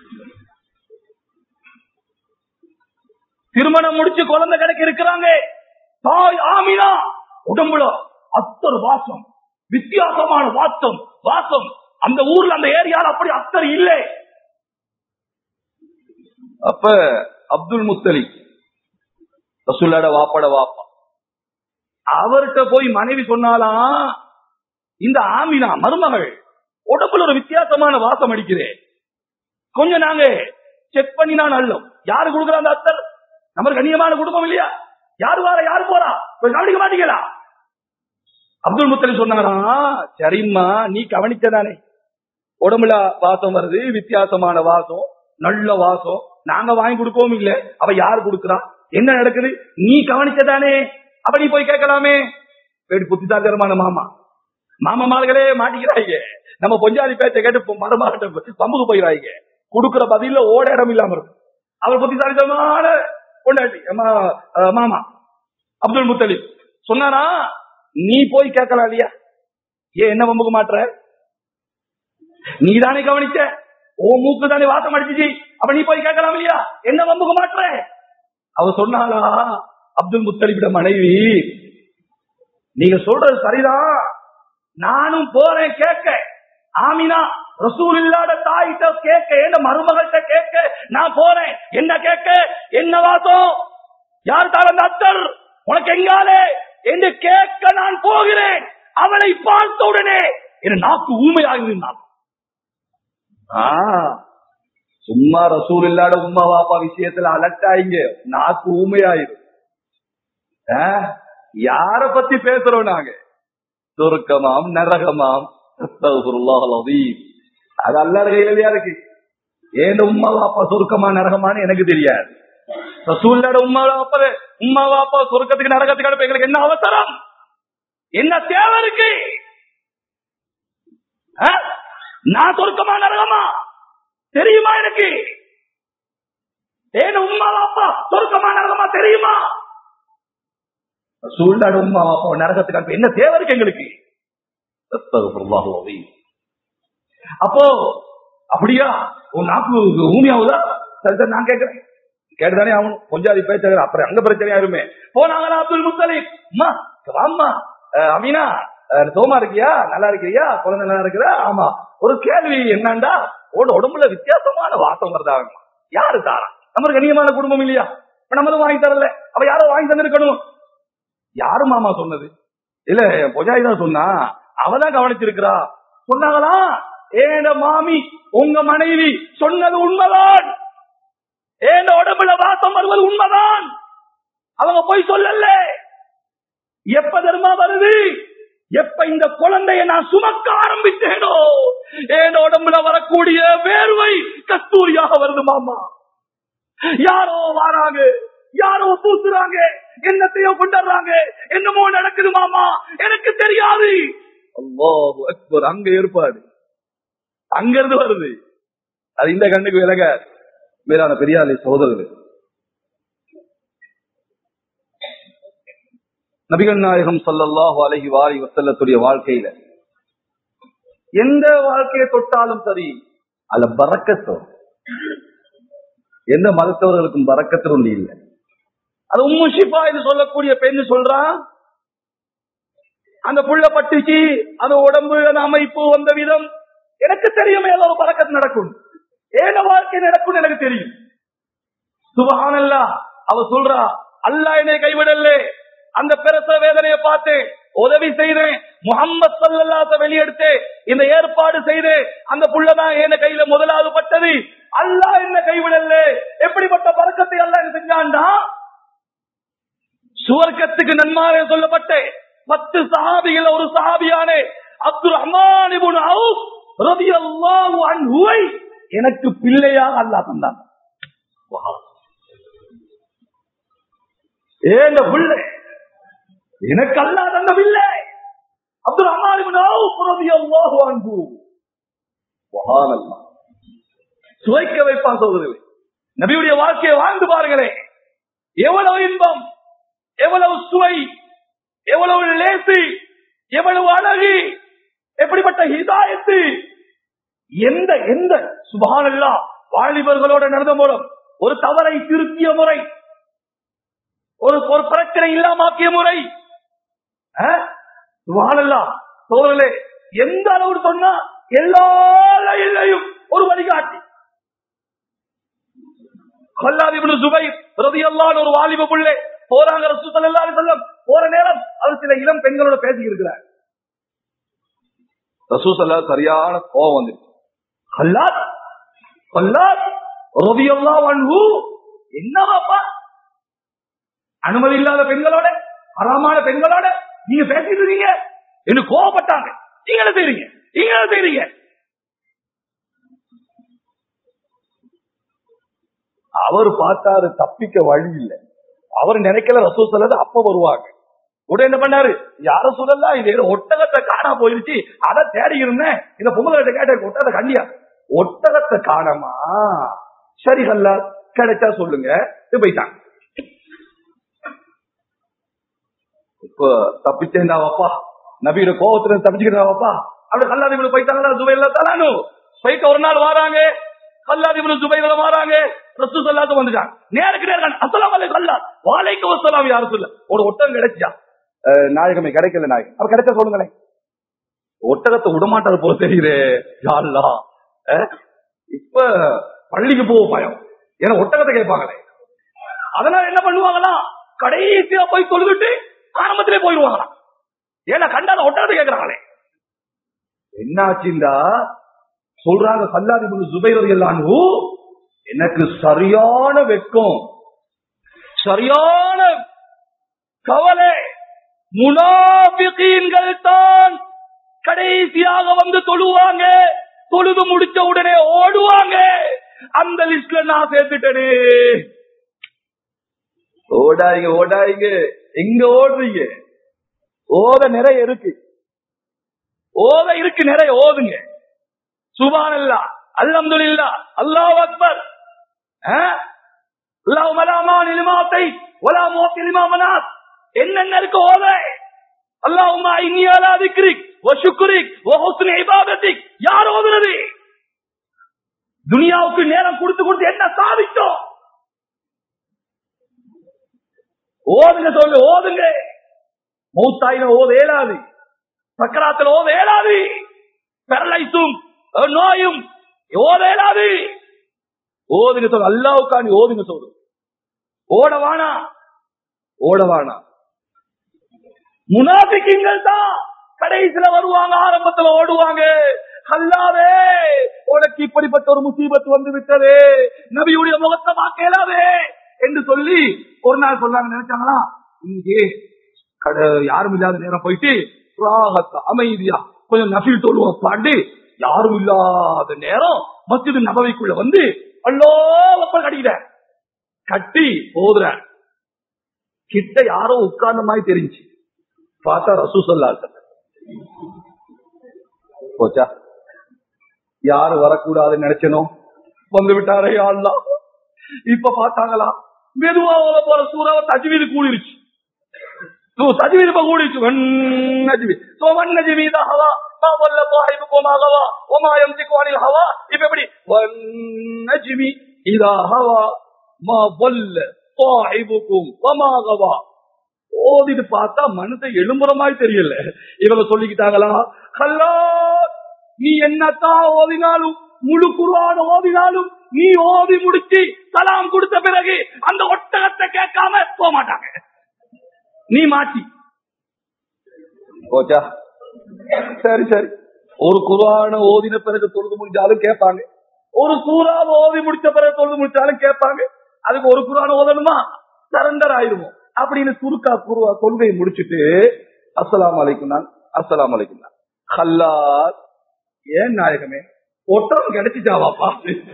திருமணம் முடிச்சு குழந்தை கிடைக்க இருக்கிறாங்க தாய் ஆமினா உடம்புல அத்தர் வாசம் வித்தியாசமான வாசம் வாசம் அந்த ஊர்ல அந்த ஏரியால அப்படி அத்தர் இல்லை அப்ப அப்துல் முத்தலி ரசூல்லாட வாப்பாட வாப்பா அவர்கிட்ட போய் மனைவி சொன்னாலாம் இந்த ஆமினா மருமகள் உடம்புல ஒரு வித்தியாசமான வாசம் அடிக்கிறேன் கொஞ்சம் நாங்க செக் பண்ணினா நல்லோம் யாரு கொடுக்குற அந்த அத்தர் நம்ம கண்ணியமான குடும்பம் இல்லையா யாரு வார யாரு போறா கொஞ்சம் கவனிக்க மாட்டீங்களா அப்துல் முத்தலி சொன்னாரா சரிம்மா நீ கவனிச்சதானே உடம்புல வாசம் வருது வித்தியாசமான வாசம் நல்ல வாசம் நாங்க வாங்கி கொடுக்கவும் இல்ல அவ யாரு கொடுக்குறா என்ன நடக்குது நீ கவனிச்சதானே அப்ப நீ போய் கேட்கலாமே புத்திசாலித்தனமான மாமா மாமா மார்களே மாட்டிக்கிறாங்க நம்ம பொஞ்சாதி பேச்சை கேட்டு மருமாட்ட பம்புக்கு போயிடாங்க கொடுக்கிற பதில ஓட இடம் இல்லாம இருக்கும் அவர் புத்திசாலித்தனமான பொண்டாட்டி மாமா அப்துல் முத்தலிப் சொன்னாரா நீ போய் கேட்கலாம் இல்லையா ஏன் என்ன பம்புக்கு மாட்டுற நீ தானே கவனிச்ச ஓ மூக்கு தானே வாசம் அடிச்சிச்சு அப்ப நீ போய் கேட்கலாம் இல்லையா என்ன பம்புக்கு மாட்டுற அவ சொன்னாலா அப்துல் முத்தலிபிட மனைவி நீங்க சொல்றது சரிதான் நானும் போறேன் கேட்க ஆமினா ரசூல் இல்லாத தாயிட்ட கேட்க என்ன மருமகள்கிட்ட கேட்க நான் போறேன் என்ன கேட்க என்ன வாசம் யார் தாள் அந்த அத்தர் உனக்கு எங்காலே என்று கேட்க நான் போகிறேன் அவளை பார்த்த உடனே என் நாக்கு ஊமையாகிருந்தான் சும்மா ரசூல் இல்லாத உமா பாப்பா விஷயத்துல அலட்டாயிங்க நாக்கு ஊமையாயிரும் யார பத்தி பேசுறோம் நாங்க சொர்க்கமாம் நரகமாம் அது அல்லாத கையிலயா இருக்கு ஏன் உமா பாப்பா சொர்க்கமா நரகமான்னு எனக்கு தெரியாது ரசூல்லோட உமா பாப்பா உமா பாப்பா சொர்க்கத்துக்கு நரகத்துக்கு அனுப்ப எங்களுக்கு என்ன அவசரம் என்ன தேவை இருக்கு நான் சொர்க்கமா நரகமா தெரியுமா எனக்கு ஏன் உமா பாப்பா சொர்க்கமா நரகமா தெரியுமா சூழ்நாடு உமா பாப்பா நரகத்துக்கு அனுப்ப என்ன தேவை இருக்கு எங்களுக்கு அப்போ அப்படியா உன் நாக்கு ஊமியாவுதா சரி சரி நான் கேட்கிறேன் கேட்டுதானே அவன் கொஞ்சாதி பேச்சாரு அப்புறம் அங்க பிரச்சனையா இருமே போனாங்களா அப்துல் முத்தலிப் அம்மா அம்மா அஹ், அமீனா அஹ், சோமா இருக்கியா நல்லா இருக்கிறியா குழந்தை நல்லா இருக்குதா ஆமா ஒரு கேள்வி என்னண்டா உன் உடம்புல வித்தியாசமான வாசம் வருதா யாரு தாரா நம்ம கண்ணியமான குடும்பம் இல்லையா இப்ப நம்மளும் வாங்கி தரல அப்ப யாரோ வாங்கி தந்திருக்கணும் யாரு மாமா சொன்னது இல்ல பொஜாய் தான் சொன்னா அவதான் கவனிச்சிருக்கிறா சொன்னாங்களா ஏன மாமி உங்க மனைவி சொன்னது உண்மைதான் ஏன் உடம்புல வாசம் வருவது உண்மைதான் அவங்க போய் சொல்லல எப்ப தர்மா வருது எப்ப இந்த குழந்தைய நான் சுமக்க ஆரம்பித்தேனோ என் உடம்புல வரக்கூடிய வேர்வை கஸ்தூரியாக வருது மாமா யாரோ வாராங்க யாரோ பூசுறாங்க என்னத்தையோ கொண்டுறாங்க என்னமோ நடக்குது மாமா எனக்கு தெரியாது அல்லாஹு அக்பர் அங்க ஏற்பாடு அங்க இருந்து வருது அது இந்த கண்ணுக்கு விலக மேலான பெரியாரை சகோதரர்கள் நபிகள் நாயகம் ஸல்லல்லாஹு அலைஹி வாரி வசல்லத்துடைய வாழ்க்கையில எந்த வாழ்க்கையை தொட்டாலும் சரி அதுல பறக்கத்தோ எந்த மதத்தவர்களுக்கும் பறக்கத்து ஒன்று இல்லை அது உம்மு ஷிஃபா என்று சொல்லக்கூடிய பெண் சொல்றான் அந்த புள்ள பட்டுச்சு அந்த உடம்பு அந்த அமைப்பு வந்த விதம் எனக்கு தெரியும் ஏதோ ஒரு பறக்கத்து நடக்கும் ஏன வாழ்க்கை நடக்கும் எனக்கு தெரியும் சுபஹானல்லா அவ சொல்றா அல்லாஹ் என்னை கைவிடல அந்த பிரசவ வேதனையை பார்த்தேன் உதவி செய்தேன் முகம்மது சல்லல்லாஹு வெளியெடுத்து இந்த ஏற்பாடு செய்து அந்த புள்ளதான் என் கையில முதலாவது பட்டது அல்லாஹ் என்ன கைவிடல எப்படிப்பட்ட பறக்கத்தை அல்லாஹ் எனக்கு செஞ்சான்டா சுவர்க்கத்துக்கு நன்மாரே சொல்லப்பட்ட பத்து சஹாபிகள் ஒரு சஹாபியானே அப்துல் ரஹ்மான் இப்னு அவுஃப் ரலியல்லாஹு அன்ஹுவை எனக்கு பிள்ளையாக அல்லாஹ் தந்தான் வஹ். ஏண்ட பிள்ளை எனக்கு அல்லாஹ் தந்த பிள்ளை அப்துல் ரஹ்மான் இப்னு அவுஃப் ரலியல்லாஹு அன்ஹு சுப்ஹானல்லாஹ் சுவைக்க வைப்பான் சோதரர்களே நபியுடைய வாழ்க்கையை வாழ்ந்து பாருங்களேன் எவ்வளவு இன்பம் எவ்வளவு சுவை எவ்வளவு லேசு எவ்வளவு அழகு எப்படிப்பட்ட ஹிதாயத்து எந்த எந்த சுபானல்லா வாலிபர்களோட நடந்த மூலம் ஒரு தவறை திருத்திய முறை ஒரு ஒரு பிரச்சனை இல்லாமாக்கிய முறை சுபானல்லா சோழர்களே எந்த அளவு சொன்னா எல்லா லைன்லையும் ஒரு வழிகாட்டி கல்லாதி சுபை ரதியல்லான்னு ஒரு வாலிப புள்ளை போறாங்க ரசூ ஸல்லல்லாஹு அலைஹி வஸல்லம் போற நேரம் அவர் சில இளம் பெண்களோட பேசி இருக்கிறார் ரசூ ஸல்லல்லாஹு சரியான கோபம் வந்துருச்சு கல்லாத் கல்லாத் ரதியல்லாஹு அன்ஹு என்னவாப்பா அனுமதி இல்லாத பெண்களோட ஹராமான பெண்களோட நீங்க பேசிட்டு இருக்கீங்க என்று கோவப்பட்டாங்க நீங்க என்ன செய்றீங்க நீங்க என்ன செய்றீங்க அவர் பார்த்தாரு தப்பிக்க வழி இல்லை அவர் நினைக்கல ரசூ சொல்லது அப்ப வருவாங்க உடனே என்ன பண்ணாரு யார சொல்லலாம் இது ஏதோ ஒட்டகத்தை காணா போயிருச்சு அதை தேடி இருந்தேன் இந்த பொங்கலை கேட்ட ஒட்டகத்தை கண்டியா ஒட்டகத்தை காணமா சரி கல்லா கிடைச்சா சொல்லுங்க இது போயிட்டாங்க இப்ப தப்பிச்சேன்டாவப்பா நபியோட கோபத்துல தப்பிச்சுக்கிறாவப்பா அப்படி கல்லாதி இவ்வளவு போயிட்டாங்களா துபைல தானு போயிட்டு ஒரு நாள் வராங்க கல்லாதி இவ்வளவு துபைல வராங்க ரசூ சொல்லாத வந்துட்டாங்க நேருக்கு நேரம் அசலாம் அலை கல்லா வாழைக்கு வசலாம் யாரும் சொல்ல ஒரு ஒட்டகம் கிடைச்சா அஹ், நாயகமே கிடைக்கல நாயகம் அப்ப கிடைச்சா சொல்லுங்களேன் ஒட்டகத்தை விடமாட்டாரு போல தெரியுதே யாழ்லா அஹ், இப்ப பள்ளிக்கு போக பயம் ஏன்னா ஒட்டகத்தை கேட்பாங்களே அதனால என்ன பண்ணுவாங்களா கடைசியா போய் தொழுதுட்டு ஆரம்பத்திலே போயிடுவாங்களாம் ஏன்னா கண்டாத ஒட்டகத்தை கேட்கறாங்களே என்னாச்சுண்டா சொல்றாங்க சல்லாதி சுபைரது எல்லாம் எனக்கு சரியான வெட்கம் சரியான கவலை முனாபிகீன்கள் தான் கடைசியாக வந்து தொழுவாங்க தொழுது முடிச்ச உடனே ஓடுவாங்க அந்த லிஸ்ட்ல நான் சேர்த்துட்டேனே ஓடாயிங்க ஓடாயிங்க எங்க ஓடுறீங்க ஓத நிறைய இருக்கு ஓத இருக்கு நிறைய ஓதுங்க சுபானல்லா அல்ஹம்துலில்லா அல்லாஹ் அக்பர் அல்லாஹ் மலாமான் இலிமாத்தை வலா மோத்தி இலிமாமனாத் என்னென்ன இருக்கு ஓத அல்லாஹும்மா இன்னி அலா திக்ரிக் வ ஷுக்ரிக் வ ஹுஸ்னி இபாதத்திக் யார் ஓதுறது துனியாவுக்கு நேரம் கொடுத்து கொடுத்து என்ன சாதிச்சோம் ஓதுங்க சொல்லு ஓதுங்க மௌத்தாயின ஓத ஏலாது சக்கராத்துல ஓத ஏலாது பெரலைசும் நோயும் ஓத ஏலாது ஓதுங்க சொல்லு அல்லாவுக்காண்டி ஓதுங்க சொல்லு ஓடவானா ஓடவானா முனாபிக்கிங்கள் தான் கடைசியில வருவாங்க ஆரம்பத்துல ஓடுவாங்க அல்லாவே உனக்கு இப்படிப்பட்ட ஒரு முசீபத்து வந்து விட்டது நபியுடைய முகத்தை பார்க்கலாவே என்று சொல்லி ஒரு நாள் சொல்லாங்க நினைச்சாங்களா இங்கே கட யாரும் இல்லாத நேரம் போயிட்டு ராகத்தா, அமைதியா கொஞ்சம் நபில் தொழுவோம் பாண்டு யாரும் இல்லாத நேரம் மஸ்ஜிது நபவிக்குள்ள வந்து அல்லோ கட்டிக்கிட்ட கட்டி போதுற கிட்ட யாரோ உட்கார்ந்த மாதிரி தெரிஞ்சு பார்த்தா ரசூ சொல்லாட்ட போச்சா யாரு வரக்கூடாதுன்னு நினைச்சனோ வந்து விட்டாரே அல்லா இப்ப பார்த்தாங்களா மெதுவா ஓத போற சூறாவை தஜ்வீது கூடிருச்சு தஜ்வீது இப்ப கூடிருச்சு வன் நஜ்வி சோ வன் நஜ்வி தான் ஹவா மா வல்ல சாஹிபுக்கும் ஹவா வமா யம்திகு அனில் ஹவா இப்ப எப்படி வன் நஜ்வி இதா ஹவா மா வல்ல சாஹிபுக்கும் வமா ஹவா ஓதிட்டு பார்த்தா மனசை எழும்புற மாதிரி தெரியல இவங்க சொல்லிக்கிட்டாங்களா கல்லா நீ என்னத்தான் ஓதினாலும் முழு குருவான ஓதினாலும் நீ ஓதி முடிச்சு சலாம் கொடுத்த பிறகு அந்த ஒட்டகத்தை கேட்காம போக மாட்டாங்க நீ மாட்டி போச்சா சரி சரி ஒரு குருவான ஓதின பிறகு தொழுது முடிஞ்சாலும் கேட்பாங்க ஒரு சூறாவை ஓதி முடிச்ச பிறகு தொழுது முடிச்சாலும் கேட்பாங்க அதுக்கு ஒரு குரான ஓதணுமா சரண்டர் ஆயிடுவோம் அப்படின்னு சுருக்கா குருவா கொள்கையை முடிச்சிட்டு அஸ்ஸலாமு அலைக்கும் நான் அஸ்ஸலாமு அலைக்கும் நான் ஹல்லாத் ஏன் நாயகமே ஒட்டம் கிடைச்சிட்டாவாப்பா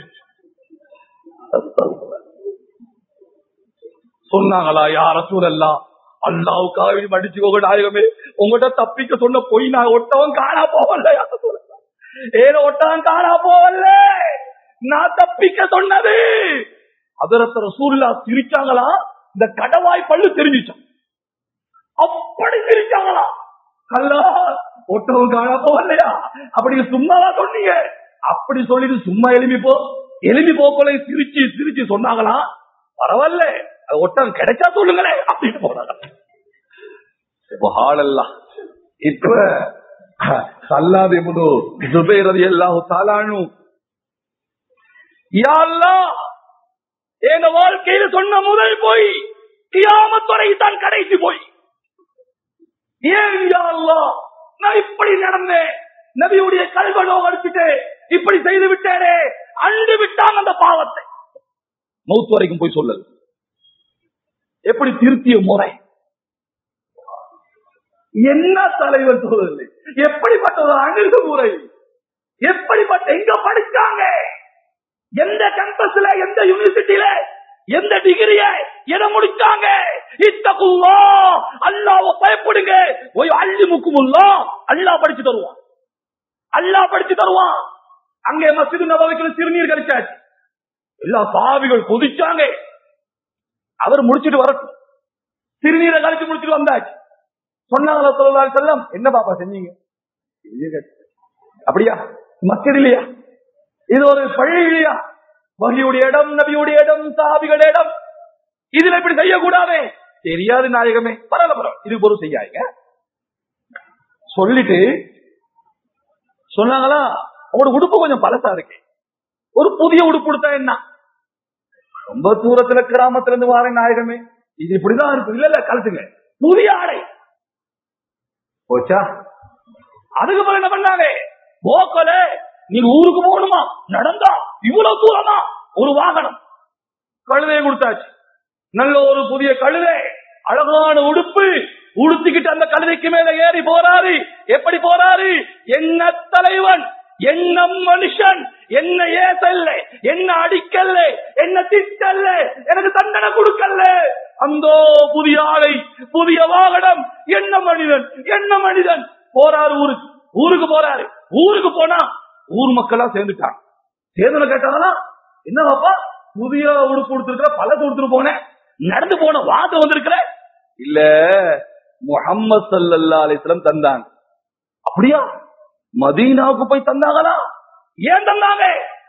சொன்னாங்களா யார சூழல்லா அல்லாவுக்காக வேண்டி மடிச்சுக்கோங்க நாயகமே உங்கள்கிட்ட தப்பிக்க சொன்ன பொய் நான் ஒட்டவன் காணா போவல யார சூழல்லா ஏன ஒட்டவன் காணா போவல்ல நான் தப்பிக்க சொன்னது அதரத்த ரசூல்லா சிரிச்சாங்களா இந்த கடவாய் பல்லு தெரிஞ்சிச்சான் அப்படி சிரிச்சாங்களா கல்லா ஒட்டவன் காணா போவலையா அப்படி சும்மாவா சொன்னீங்க அப்படி சொல்லிட்டு சும்மா எழுப்பி போ எழுப்பி போக்கொலை சிரிச்சு சிரிச்சு சொன்னாங்களா பரவாயில்ல அது ஒட்டகம் கிடைச்சா சொல்லுங்களேன் அப்படின்னு போனாங்க இப்போ ஹாலெல்லாம் இப்ப சல்லாது எவ்வளோ ஜுபேரது எல்லாம் தாளானும் எங்க வாழ்க்கையில சொன்ன முதல் போய் கியாமத்துறை தான் கடைசி போய் ஏன் யா அல்லாஹ், நான் இப்படி நடந்தேன் நபியுடைய கல்வனோ அடிச்சுட்டு இப்படி செய்து விட்டேனே அண்டு விட்டான் அந்த பாவத்தை மௌத்து வரைக்கும் போய் சொல்லல் எப்படி திருத்திய முறை என்ன தலைவர் சொல்லவில்லை எப்படிப்பட்ட ஒரு அணுகுமுறை எப்படிப்பட்ட எங்க படிச்சாங்க எந்த கேம்பஸ்ல எந்த யூனிவர்சிட்டியில எந்த டிகிரிய எதை முடிச்சாங்க இத்தகுல்லா அல்லாஹ்வை பயப்படுங்க ஓய் அள்ளி முக்குமுல்லா அல்லாஹ் படிச்சு தருவான் அல்லாஹ் படிச்சு தருவான் அங்கே மஸ்ஜிது நபவிக்கு சிறுநீர் கழிச்சாச்சு எல்லா பாவிகள் கொதிச்சாங்க அவர் முடிச்சிட்டு வரட்டும் சிறுநீரை கழிச்சு முடிச்சிட்டு வந்தாச்சு சொன்னாங்களா சொல்லலாம் செல்லம் என்ன பாப்பா செஞ்சீங்க சிறுநீர் கழிச்சு. அப்படியா மக்கள் இல்லையா இது ஒரு பள்ளி இல்லையா வகியுடைய இடம் நபியுடைய இடம் சாபிகளுடைய இடம் இதுல இப்படி செய்யக்கூடாதே தெரியாது நாயகமே பரவாயில்ல பரவாயில்ல இது பொருள் செய்யாங்க சொல்லிட்டு சொன்னாங்களா உங்களோட உடுப்பு கொஞ்சம் பழசா இருக்கு ஒரு புதிய உடுப்பு கொடுத்தா என்ன ரொம்ப தூரத்துல கிராமத்துல இருந்து வார நாயகமே இது இப்படிதான் இருக்கும் இல்ல இல்ல கழுத்துங்க புதிய ஆடை போச்சா அதுக்கப்புறம் என்ன பண்ணாங்க போக்கல நீங்க ஊருக்கு போகணுமா நடந்தா இவ்வளவு தூரமா ஒரு வாகனம் கழுதையை கொடுத்தாச்சு நல்ல ஒரு புதிய கழுதை அழகான உடுப்பு உடுத்திக்கிட்டு அந்த கழுதைக்கு மேல ஏறி போறாரு எப்படி போறாரு என்ன தலைவன் என்ன மனுஷன் என்ன ஏசல்ல என்ன அடிக்கல்ல என்ன திட்டல்ல எனக்கு தண்டனை கொடுக்கல அந்த புதிய ஆளை புதிய வாகனம் என்ன மனிதன் என்ன மனிதன் போறாரு ஊருக்கு ஊருக்கு போறாரு ஊருக்கு போனா ஊர் மக்களா சேர்ந்துட்டாங்க சேர்ந்து கேட்டாங்கன்னா என்ன பாப்பா புதிய உடுப்பு கொடுத்துருக்கிற பல கொடுத்துட்டு போனேன் நடந்து போன வாசம் வந்திருக்கிற இல்ல முகம்மது சல்லல்லா அலிஸ்லம் தந்தாங்க அப்படியா மதீனாவுக்கு போய் தந்தாங்களா ஏன் தந்தாங்க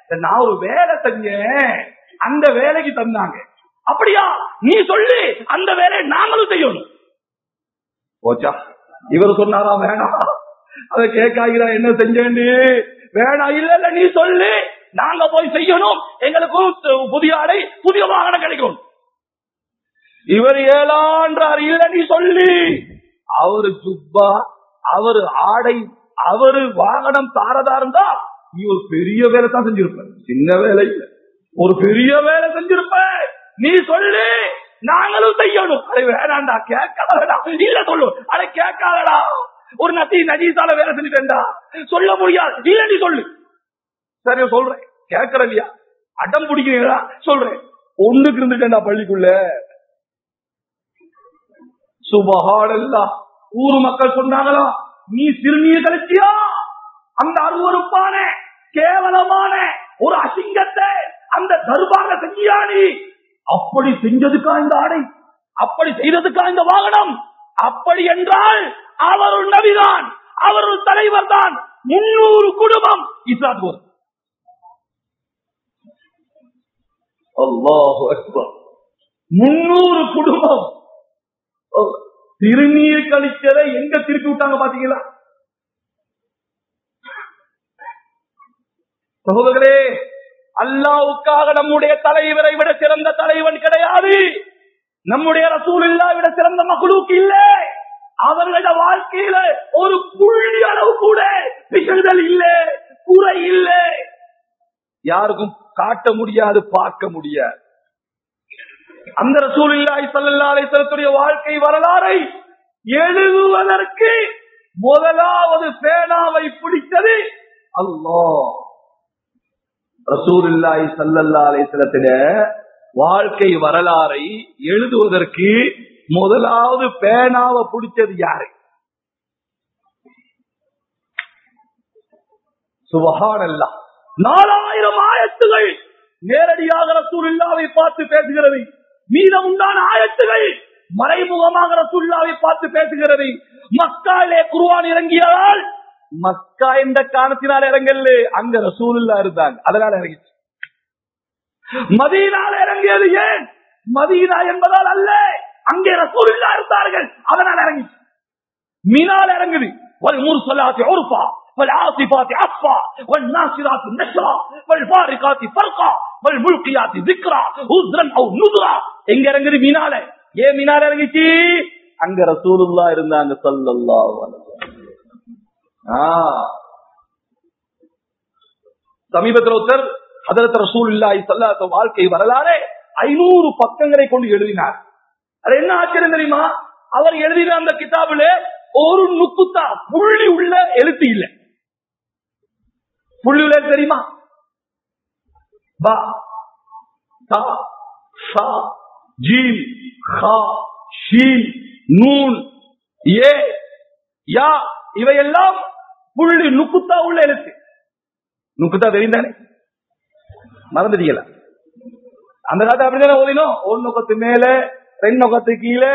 நான் ஒரு வேலை செஞ்சேன் அந்த வேலைக்கு தந்தாங்க அப்படியா நீ சொல்லு அந்த வேலையை நாங்களும் செய்யணும் போச்சா இவர் சொன்னாரா வேணாம் அதை கேட்காகிறா என்ன செஞ்சேன்னு வேணாம் இல்ல இல்ல நீ சொல்லு நாங்க போய் செய்யணும் எங்களுக்கும் புதிய ஆடை புதிய வாகனம் கிடைக்கும் இவர் ஏழான்றார் இல்ல நீ சொல்லு அவரு சுப்பா அவரு ஆடை அவரு வாகனம் தாரதா இருந்தா நீ ஒரு பெரிய வேலை தான் செஞ்சிருப்ப சின்ன வேலை இல்ல ஒரு பெரிய வேலை செஞ்சிருப்ப நீ சொல்லு நாங்களும் செய்யணும் அதை வேணாண்டா கேட்காதடா இல்ல சொல்லு அதை கேட்காதடா ஒரு நத்தி நஜீசால வேலை செஞ்சுட்டேன்டா சொல்ல முடியாது இல்ல நீ சொல்லு சரி சொல்றேன் கேட்கற இல்லையா அடம் பிடிக்கிறீங்களா சொல்றேன் ஒண்ணுக்கு இருந்துட்டேன்டா பள்ளிக்குள்ள சுபகாடல்லா ஊர் மக்கள் சொன்னாங்களா நீ சிறுநீர் கழிச்சியா அந்த அருவறுப்பான கேவலமான ஒரு அசிங்கத்தை அந்த தர்பாக செஞ்சியா நீ அப்படி செஞ்சதுக்கா இந்த ஆடை அப்படி செய்ததுக்கா இந்த வாகனம் அப்படி என்றால் அவர் ஒரு நபிதான் அவர் ஒரு தலைவர் தான் முன்னூறு குடும்பம் இஸ்லாத்துக்கு வரும் அல்லாஹு அக்பர் முன்னூறு குடும்பம் திருநீர் கழிச்சதை எங்க திருப்பி விட்டாங்க பாத்தீங்களா சகோதரர்களே அல்லாவுக்காக நம்முடைய தலைவரை விட சிறந்த தலைவன் கிடையாது நம்முடைய ரசூலில்லா விட சிறந்த மகளுக்கு இல்லை அவர்களோட வாழ்க்கையில ஒரு புள்ளி அளவு கூட பிசல்கள் இல்லை குறை இல்லை யாருக்கும் காட்ட முடியாது பார்க்க முடியாது அந்த ரசூலில்லாய் சல்லா அலிசலத்துடைய வாழ்க்கை வரலாறை எழுதுவதற்கு முதலாவது பேனாவை பிடித்தது அல்லாஹ் ரசூலில்லாய் சல்லல்லா அலிசலத்திட வாழ்க்கை வரலாறை எழுதுவதற்கு முதலாவது பேனாவை பிடிச்சது யாரு சுபஹானல்லா நாலாயிரம் ஆயத்துகள் நேரடியாக ரசூலில்லாவை பார்த்து பேசுகிறது மீதம் உண்டான ஆயத்துகள் மறைமுகமாக ரசூல்லாவை பார்த்து பேசுகிறது மக்காலே குருவான் இறங்கியதால் மக்கா எந்த காரணத்தினால் இறங்கல அங்க ரசூலுல்லா இருந்தாங்க அதனால இறங்கிச்சு மதீனால இறங்கியது ஏன் மதீனா என்பதால் அல்ல அங்கே ரசூலுல்லா இருந்தார்கள் அதனால் இறங்கிச்சு மீனால் இறங்குது ஒரு மூர் சொல்லாத்தி ஒருப்பா والعاصفات عصفا والناصرات نشرا والفارقات فرقا والملقيات ذكرا عذرا او نذرا எங்க இறங்குது மீனால ஏன் மீனால இறங்கிச்சு அங்க ரசூலுல்லா இருந்தாங்க சல்லல்லாஹு அலைஹி சமீபத்தில் ஒருத்தர் அதற்கு ரசூல் இல்லாய் சல்லாத்த வாழ்க்கை வரலாறு ஐநூறு பக்கங்களை கொண்டு எழுதினார் அது என்ன ஆச்சரியம் தெரியுமா அவர் எழுதின அந்த கிதாபில ஒரு நுக்குத்தா புள்ளி உள்ள எழுத்து இல்லை புள்ளி உள்ள தெரியுமா பா தா சா ஜீம் ஹா ஷீன் நூன் ஏ யா இவையெல்லாம் புள்ளி நுக்குத்தா உள்ள எழுத்து நுக்குத்தா தெரிந்தானே மறந்துட்டீங்களா அந்த காலத்து அப்படிதானே ஓதினோம் ஒரு நொக்கத்து மேல ரெண்டு நொக்கத்து கீழே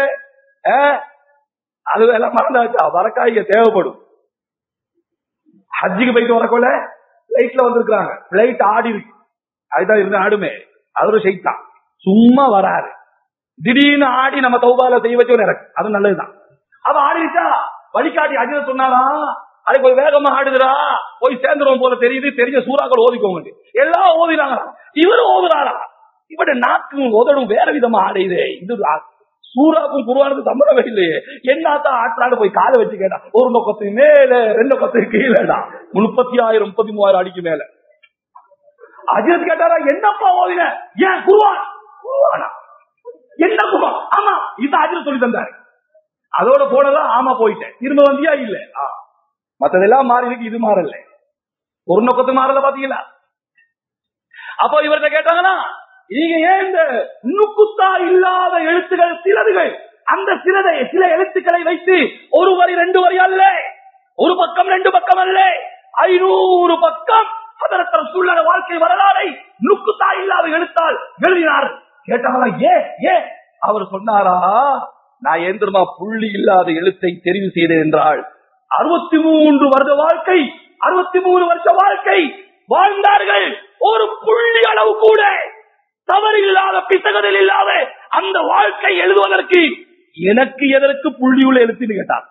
அது எல்லாம் மறந்தாச்சா வரக்காய்க தேவைப்படும் ஹஜ்ஜிக்கு போயிட்டு வரக்குள்ள பிளைட்ல வந்திருக்காங்க பிளைட் ஆடி இருக்கு அதுதான் இருந்து ஆடுமே அது ஒரு ஷெய்தான் சும்மா வராரு திடீர்னு ஆடி நம்ம தௌபால செய்ய வச்சு இறக்கு அது நல்லதுதான் அவ ஆடிச்சா வழிகாட்டி அஜித சொன்னாலாம் அது கொஞ்சம் வேகமா ஆடுதுரா போய் சேர்ந்துருவோம் போல தெரியுது தெரிஞ்ச சூறாக்கள் ஓதிக்கோங்க எல்லாம் ஓதினாங்க இவரு ஓதுறாரா இவட நாக்கும் உதடும் வேற விதமா ஆடையுதே இது சூறாக்கும் குருவானுக்கு சம்பளமே இல்லையே என்னத்தான் ஆற்றாடு போய் காலை வச்சு கேட்டா ஒரு நோக்கத்துக்கு மேல ரெண்டு நோக்கத்துக்கு கீழடா முப்பத்தி ஆயிரம் முப்பத்தி மூவாயிரம் அடிக்கு மேல அஜித் கேட்டாரா என்னப்பா ஓதின ஏன் குருவான் குருவானா என்ன குருவான் ஆமா இது அஜித் சொல்லி தந்தாரு அதோட போனதா ஆமா போயிட்டேன் திரும்ப வந்தியா இல்ல மத்ததெல்லாம் மாறி இருக்கு இது மாறல ஒரு நோக்கத்துக்கு மாறல பாத்தீங்களா அப்போ இவர்கிட்ட கேட்டாங்கன்னா நீங்க ஏன் இந்த நுக்குத்தா இல்லாத எழுத்துகள் சிலதுகள் அந்த சிலதை சில எழுத்துக்களை வைத்து ஒரு வரி ரெண்டு வரி அல்ல ஒரு பக்கம் ரெண்டு பக்கம் அல்ல ஐநூறு பக்கம் அதற்கு சூழ்நிலை வாழ்க்கை வரலாறை நுக்குத்தா இல்லாத எழுத்தால் எழுதினார் கேட்டாங்களா ஏ ஏ அவர் சொன்னாரா நான் ஏன் தெரியுமா புள்ளி இல்லாத எழுத்தை தெரிவு செய்தேன் என்றால் அறுபத்தி மூன்று வருட வாழ்க்கை அறுபத்தி மூணு வருஷ வாழ்க்கை வாழ்ந்தார்கள் ஒரு புள்ளி அளவு கூட தவறு இல்லாத பிசகதில் இல்லாத அந்த வாழ்க்கை எழுதுவதற்கு எனக்கு எதற்கு புள்ளியுள்ள எழுத்துன்னு கேட்டார்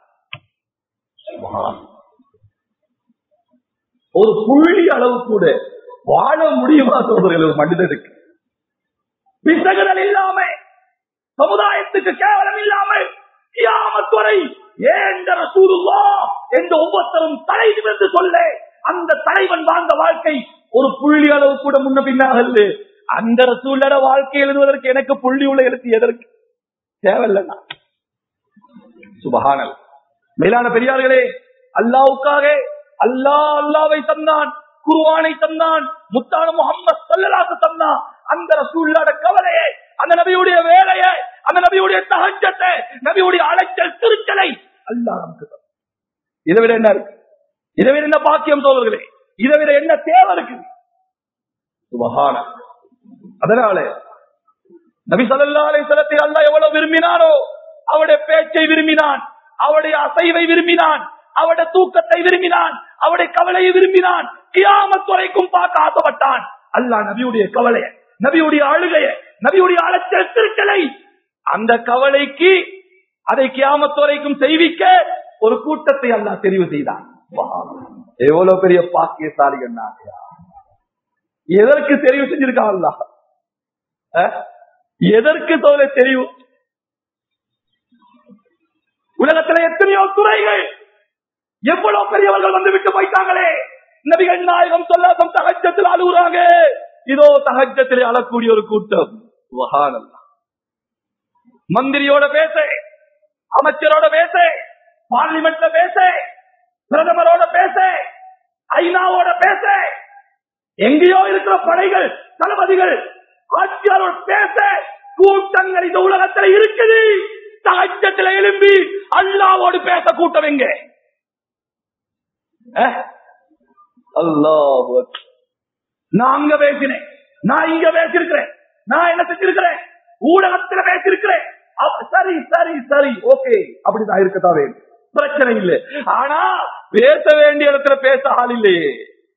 ஒரு புள்ளி அளவு கூட வாழ முடியுமா சொல்றீர்கள் ஒரு மனிதனுக்கு பிசகுதல் இல்லாம சமுதாயத்துக்கு கேவலம் இல்லாம கியாமத்துறை ஏன் ரசூலுல்லா என்று ஒவ்வொருத்தரும் தலை நிமிர்ந்து சொல்ல அந்த தலைவன் வாழ்ந்த வாழ்க்கை ஒரு புள்ளி அளவு கூட முன்ன பின்னாக இல்லை. அந்த ரசூலர வாழ்க்கை எழுதுவதற்கு எனக்கு புள்ளி உள்ள எழுத்து எதற்கு தேவையில்லைண்ணா சுபஹானல் மேலான பெரியார்களே அல்லாவுக்காக அல்லாஹ் அல்லாவை தந்தான் குருவானை தந்தான் முத்தான முகம்மது சல்லலாக்கு தந்தான் அந்த ரசூல்லாட கவலையை அந்த நபியுடைய வேலையை அந்த நபியுடைய தகஜத்தை நபியுடைய அழைச்சல் திருச்சலை அல்லாஹ் நமக்கு தந்தான். இதை விட என்ன இருக்கு இதை விட என்ன பாக்கியம் தோழர்களே இதை விட என்ன தேவை இருக்கு சுபஹான அதனால நபி சல்லா அலைஹிஸ்ஸலத்தை அல்லாஹ் எவ்வளவு விரும்பினானோ அவருடைய பேச்சை விரும்பினான் அவருடைய அசைவை விரும்பினான் அவருடைய தூக்கத்தை விரும்பினான் அவருடைய கவலையை விரும்பினான் கியாமத் வரைக்கும் பார்க்க ஆசைப்பட்டான் அல்லாஹ் நபியுடைய கவலைய நபியுடைய அழுகைய நபியுடைய அழைச்சல் திருச்சலை அந்த கவலைக்கு அதை கியாமத் வரைக்கும் செய்விக்க ஒரு கூட்டத்தை அல்லாஹ் தெரிவு செய்தான் சுப்ஹானல்லாஹ். எவ்வளவு பெரிய பாக்கியசாலி என்ன எதற்கு தெரிவு செஞ்சிருக்கான் அல்லாஹ் அஹ்? எதற்கு தோலை தெரிவு உலகத்துல எத்தனையோ துறைகள் எவ்வளவு பெரியவர்கள் வந்து விட்டு போயிட்டாங்களே நபிகள் நாயகம் சொல்லாதம் தகஜத்தில் அழுகுறாங்க இதோ தகஜத்தில் அழக்கூடிய ஒரு கூட்டம் சுப்ஹானல்லாஹ். மந்திரியோட பேச அமைச்சரோட பேச பார்லிமெண்ட்ல பேச பிரதமரோட பேச ஐநாவோட பேச எங்கேயோ இருக்கிற படைகள் தளபதிகள் ஆட்சியாளர் பேச கூட்டங்கள் இந்த உலகத்துல இருக்குது தகச்சத்துல எழும்பி அல்லாவோடு பேச கூட்டம் எங்க அல்லாஹ் நான் அங்க பேசினேன் நான் இங்க பேசிருக்கிறேன் நான் என்ன செஞ்சிருக்கிறேன் ஊடகத்துல பேசிருக்கிறேன் அப்ப சரி சரி சரி ஓகே அப்படிதான் இருக்கத்தான் வேணும் பிரச்சனை இல்லை ஆனா பேச வேண்டிய இடத்துல பேச ஆள் இல்லையே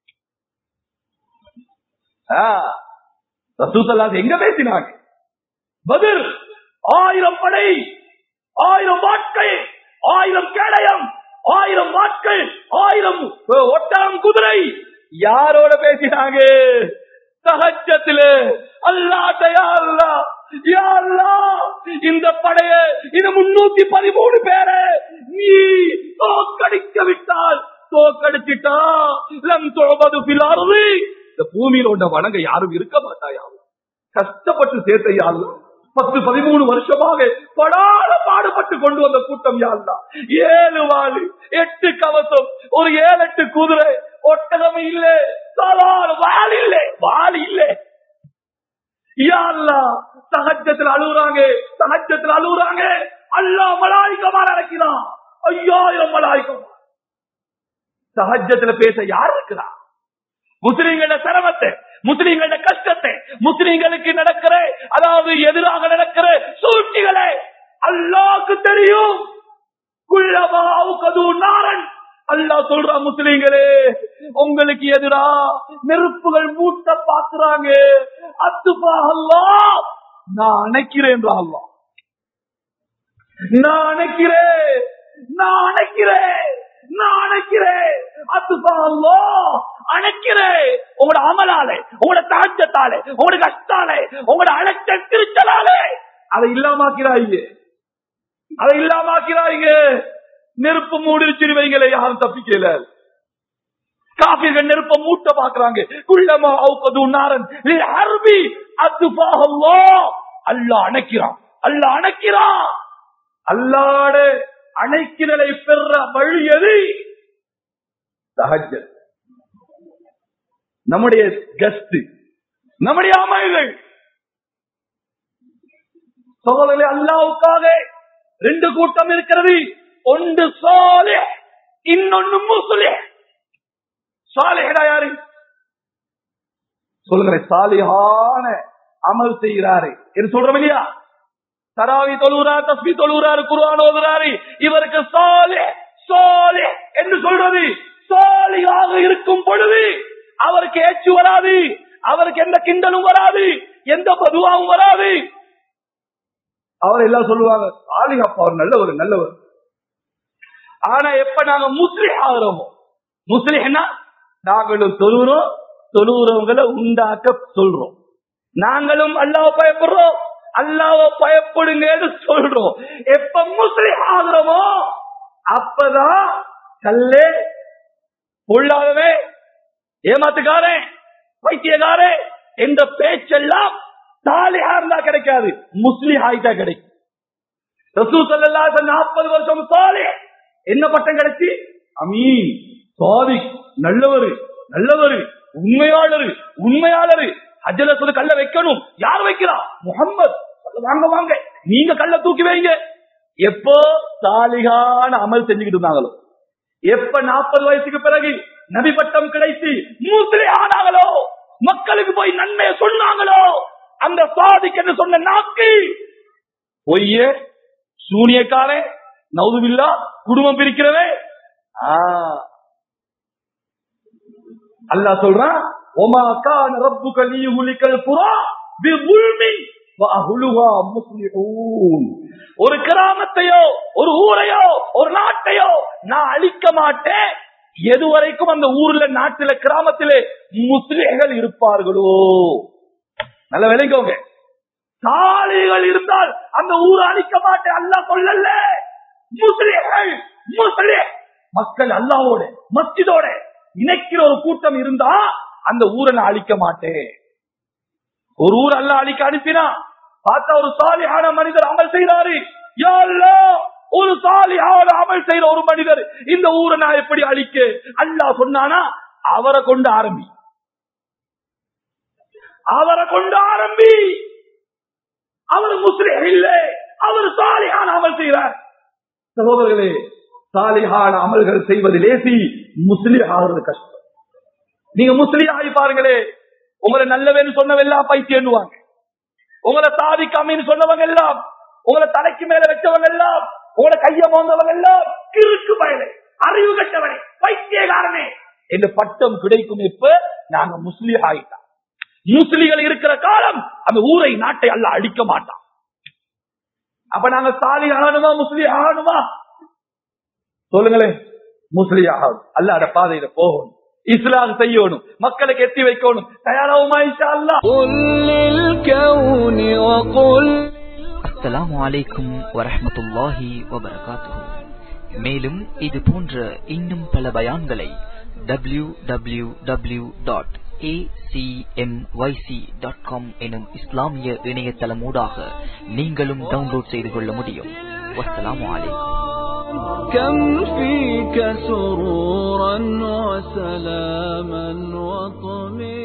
ஆ, ரசூலுல்லாஹ் எங்க பேசினாங்க பதில் ஆயிரம் படை ஆயிரம் வாட்கள் ஆயிரம் கேடயம் ஆயிரம் வாட்கள் ஆயிரம் ஒட்டகம் குதிரை யாரோட பேசினாங்க சகஜத்துல அல்லாட்டையா அல்லா யா அல்லாஹ், இந்த படைய இது முன்னூத்தி பதிமூணு பேரை நீ தோக்கடிக்க விட்டால் தோக்கடிச்சிட்டா லம் தோபது பிலாருது இந்த பூமியில உண்ட வணங்க யாரும் இருக்க மாட்டாயா கஷ்டப்பட்டு சேர்த்த யாருலாம் பத்து பதிமூணு வருஷமாக படாத பாடுபட்டு கொண்டு வந்த கூட்டம் யாருலாம் ஏழு வாழு எட்டு கவசம் ஒரு ஏழு எட்டு குதிரை ஒட்டகம் இல்ல சாதாரண வாள் இல்ல வாள் இல்ல யாருலா சகஜத்துல அழுகுறாங்க சகஜத்துல அழுகுறாங்க அல்லா மலாய்க்கமா நடக்கிறான் ஐயாயிரம் மலாய்க்கம் சகஜத்துல பேச யார் இருக்கிறா முஸ்லிம்கள சிரமத்தை முஸ்லிம்கள கஷ்டத்தை முஸ்லிம்களுக்கு நடக்கிற அதாவது எதிராக நடக்கிற சூழ்ச்சிகளை அல்லாக்கு தெரியும் குள்ளமாவுக்கது நாரன் அல்லாஹ் சொல்றா முஸ்லிம்களே உங்களுக்கு எதிரா நெருப்புகள் மூட்ட பாக்குறாங்க அத்துப்பா அல்லா நான் அணைக்கிறேன் அல்லாஹ் நான் அணைக்கிறேன் நான் அணைக்கிறேன் நான் அணைக்கிறேன் அத்துப்பா அல்லா அணைக்கிறேன் உங்களோட அமலாலே உங்களோட தாஜத்தாலே உங்களோட கஷ்டாலே உங்களோட அழைச்ச திருச்சலாலே அதை இல்லாமாக்கிறாங்க அதை இல்லாமாக்கிறாங்க நெருப்பு மூடிச்சிருவீங்களே யாரும் தப்பிக்கல காப்பீர்கள் நெருப்ப மூட்ட பாக்குறாங்க குள்ளமா அவுப்பது நாரன் அரபி அத்துபாகல்லோ அல்ல அணைக்கிறான் அல்ல அணைக்கிறான் அல்லாட அணைக்கிறலை பெற வழி எது சஹஜத் நம்முடைய கஸ்து நம்முடைய அமைகள் சோழர்களே அல்லாவுக்காக ரெண்டு கூட்டம் இருக்கிறது ஒன்று சோலே இன்னொன்னு முசுலே சாலிஹா யாரு சொல்லுங்க சாலிஹான அமல் செய்கிறாரு என்று சொல்றோம் இல்லையா தராவி தொழுகிறார் தஸ்மி தொழுகிறாரு குர்ஆன் ஓதுறாரு இவருக்கு சாலே சாலே என்று சொல்றது சாலியாக இருக்கும் பொழுது அவருக்கு ஏச்சு வராது அவருக்கு எந்த கிண்டலும் வராது எந்த பதுவாவும் வராது அவர் எல்லாம் சொல்லுவாங்க சாலிகப்பா அவர் நல்லவர் நல்லவர் ஆனா எப்ப நாங்க முஸ்லிம் ஆகிறோமோ முஸ்லிம்னா நாங்களும் தொழுகிறோம் தொழுகிறவங்களை உண்டாக்க சொல்றோம் நாங்களும் அல்லாஹ் பயப்படுறோம் அல்லாஹ் பயப்படுங்கன்னு சொல்றோம் எப்ப முஸ்லிம் ஆகிறோமோ அப்பதான் கல்லே பொல்லாதவே ஏமாத்துக்காரன் பைத்தியக்காரன் என்ற பேச்செல்லாம் சாலிஹா இருந்தா கிடைக்காது முஸ்லிம் ஆயிட்டா கிடைக்கும் ரசூல் ஸல்லல்லாஹு அலைஹி நாற்பது வருஷம் சாலி என்ன பட்டம் கிடைச்சி அமீன் சாதி நல்லவர் நல்லவர் உண்மையாளர் உண்மையாளர் அஜல சொல்லு கல்ல வைக்கணும் யார் வைக்கிறா முகம்மது வாங்க வாங்க நீங்க கல்ல தூக்கி வைங்க எப்போ சாலிகான அமல் செஞ்சுக்கிட்டு இருந்தாங்களோ எப்ப நாற்பது வயசுக்கு பிறகு நபி பட்டம் கிடைத்து மூத்திரை ஆனாங்களோ மக்களுக்கு போய் நன்மையை சொன்னாங்களோ அந்த சாதிக்கு என்று சொன்ன நாக்கு பொய்ய சூனியக்காரன் நவுதுபில்லா குடும்பம் பிரிக்கிறவே அல்லாஹ் சொல்றான் ஒமா கான ரப்புக லியுஹ்லிகல் குரா பிظلم வஅஹ்லுஹா முஸ்லிஹூன் ஒரு கிராமத்தையோ ஒரு ஊரையோ ஒரு நாட்டையோ நான் அழிக்க மாட்டேன் எதுவரைக்கும் அந்த ஊர்ல நாட்டில கிராமத்திலே முஸ்லிம்கள் இருப்பார்களோ நல்ல விளைங்கோங்க சாலைகள் இருந்தால் அந்த ஊரை அழிக்க மாட்டேன் அல்லாஹ் சொல்லல முஸ்லிம்கள் முஸ்லிம் மக்கள் அல்லாவோட மஸ்ஜிதோட இணைக்கிற ஒரு கூட்டம் இருந்தா அந்த ஊரை நான் அழிக்க மாட்டேன் ஒரு ஊர் அல்ல அழிக்க அனுப்பினா பார்த்தா ஒரு சாலியான மனிதர் அமல் செய்யறாரு யா அல்லாஹ், ஒரு சாலியான அமல் செய்யற ஒரு மனிதர் இந்த ஊரை நான் எப்படி அழிக்க அல்லாஹ் சொன்னானா அவரை கொண்டு ஆரம்பி அவரை கொண்டு ஆரம்பி அவர் முஸ்லிம் இல்லை அவர் சாலியான அமல் செய்கிறார் சகோதரர்களே சாலிஹான அமல்கள் செய்வது லேசி முஸ்லிம் ஆகிறது கஷ்டம் நீங்க முஸ்லிம் ஆகி பாருங்களே உங்களை நல்லவேன்னு சொன்னவெல்லாம் பைத்தியன்னுவாங்க உங்களை சாதிக்காமின்னு சொன்னவங்க எல்லாம் உங்களை தலைக்கு மேல வச்சவங்க எல்லாம் உங்களை கைய மோந்தவங்க எல்லாம் கிறுக்கு பயலே அறிவு கட்டவனே பைத்தியகாரனே என்று பட்டம் கிடைக்கும் இப்ப நாங்க முஸ்லிம் ஆகிட்டோம் முஸ்லிம்கள் இருக்கிற காலம் அந்த ஊரை நாட்டை அல்ல அழிக்க மாட்டான் அப்ப நாங்க சாலி ஆகணுமா முஸ்லிம் ஆகணுமா சொல்லுங்களேன் முஸ்லிம் ஆகணும் அல்லாட பாதையில போகணும் இஸ்லாம் செய்யணும் மக்களுக்கு எத்தி வைக்கணும் தயாராகுமா இன்ஷா அல்லாஹ் قل للكون وقل அஸ்ஸலாமு அலைக்கும் வரஹ்மத்துல்லாஹி வபரகாத்துஹு மேலும் இது போன்ற இன்னும் பல பயான்களை டபிள்யூ டபிள்யூ டபிள்யூ டாட் எனும் இஸ்லாமிய இணையதளமூடாக நீங்களும் டவுன்லோட் செய்து கொள்ள முடியும் வஸ்ஸலாமு அலைக்கும் كم فيك سرورا وسلاما وطمئنا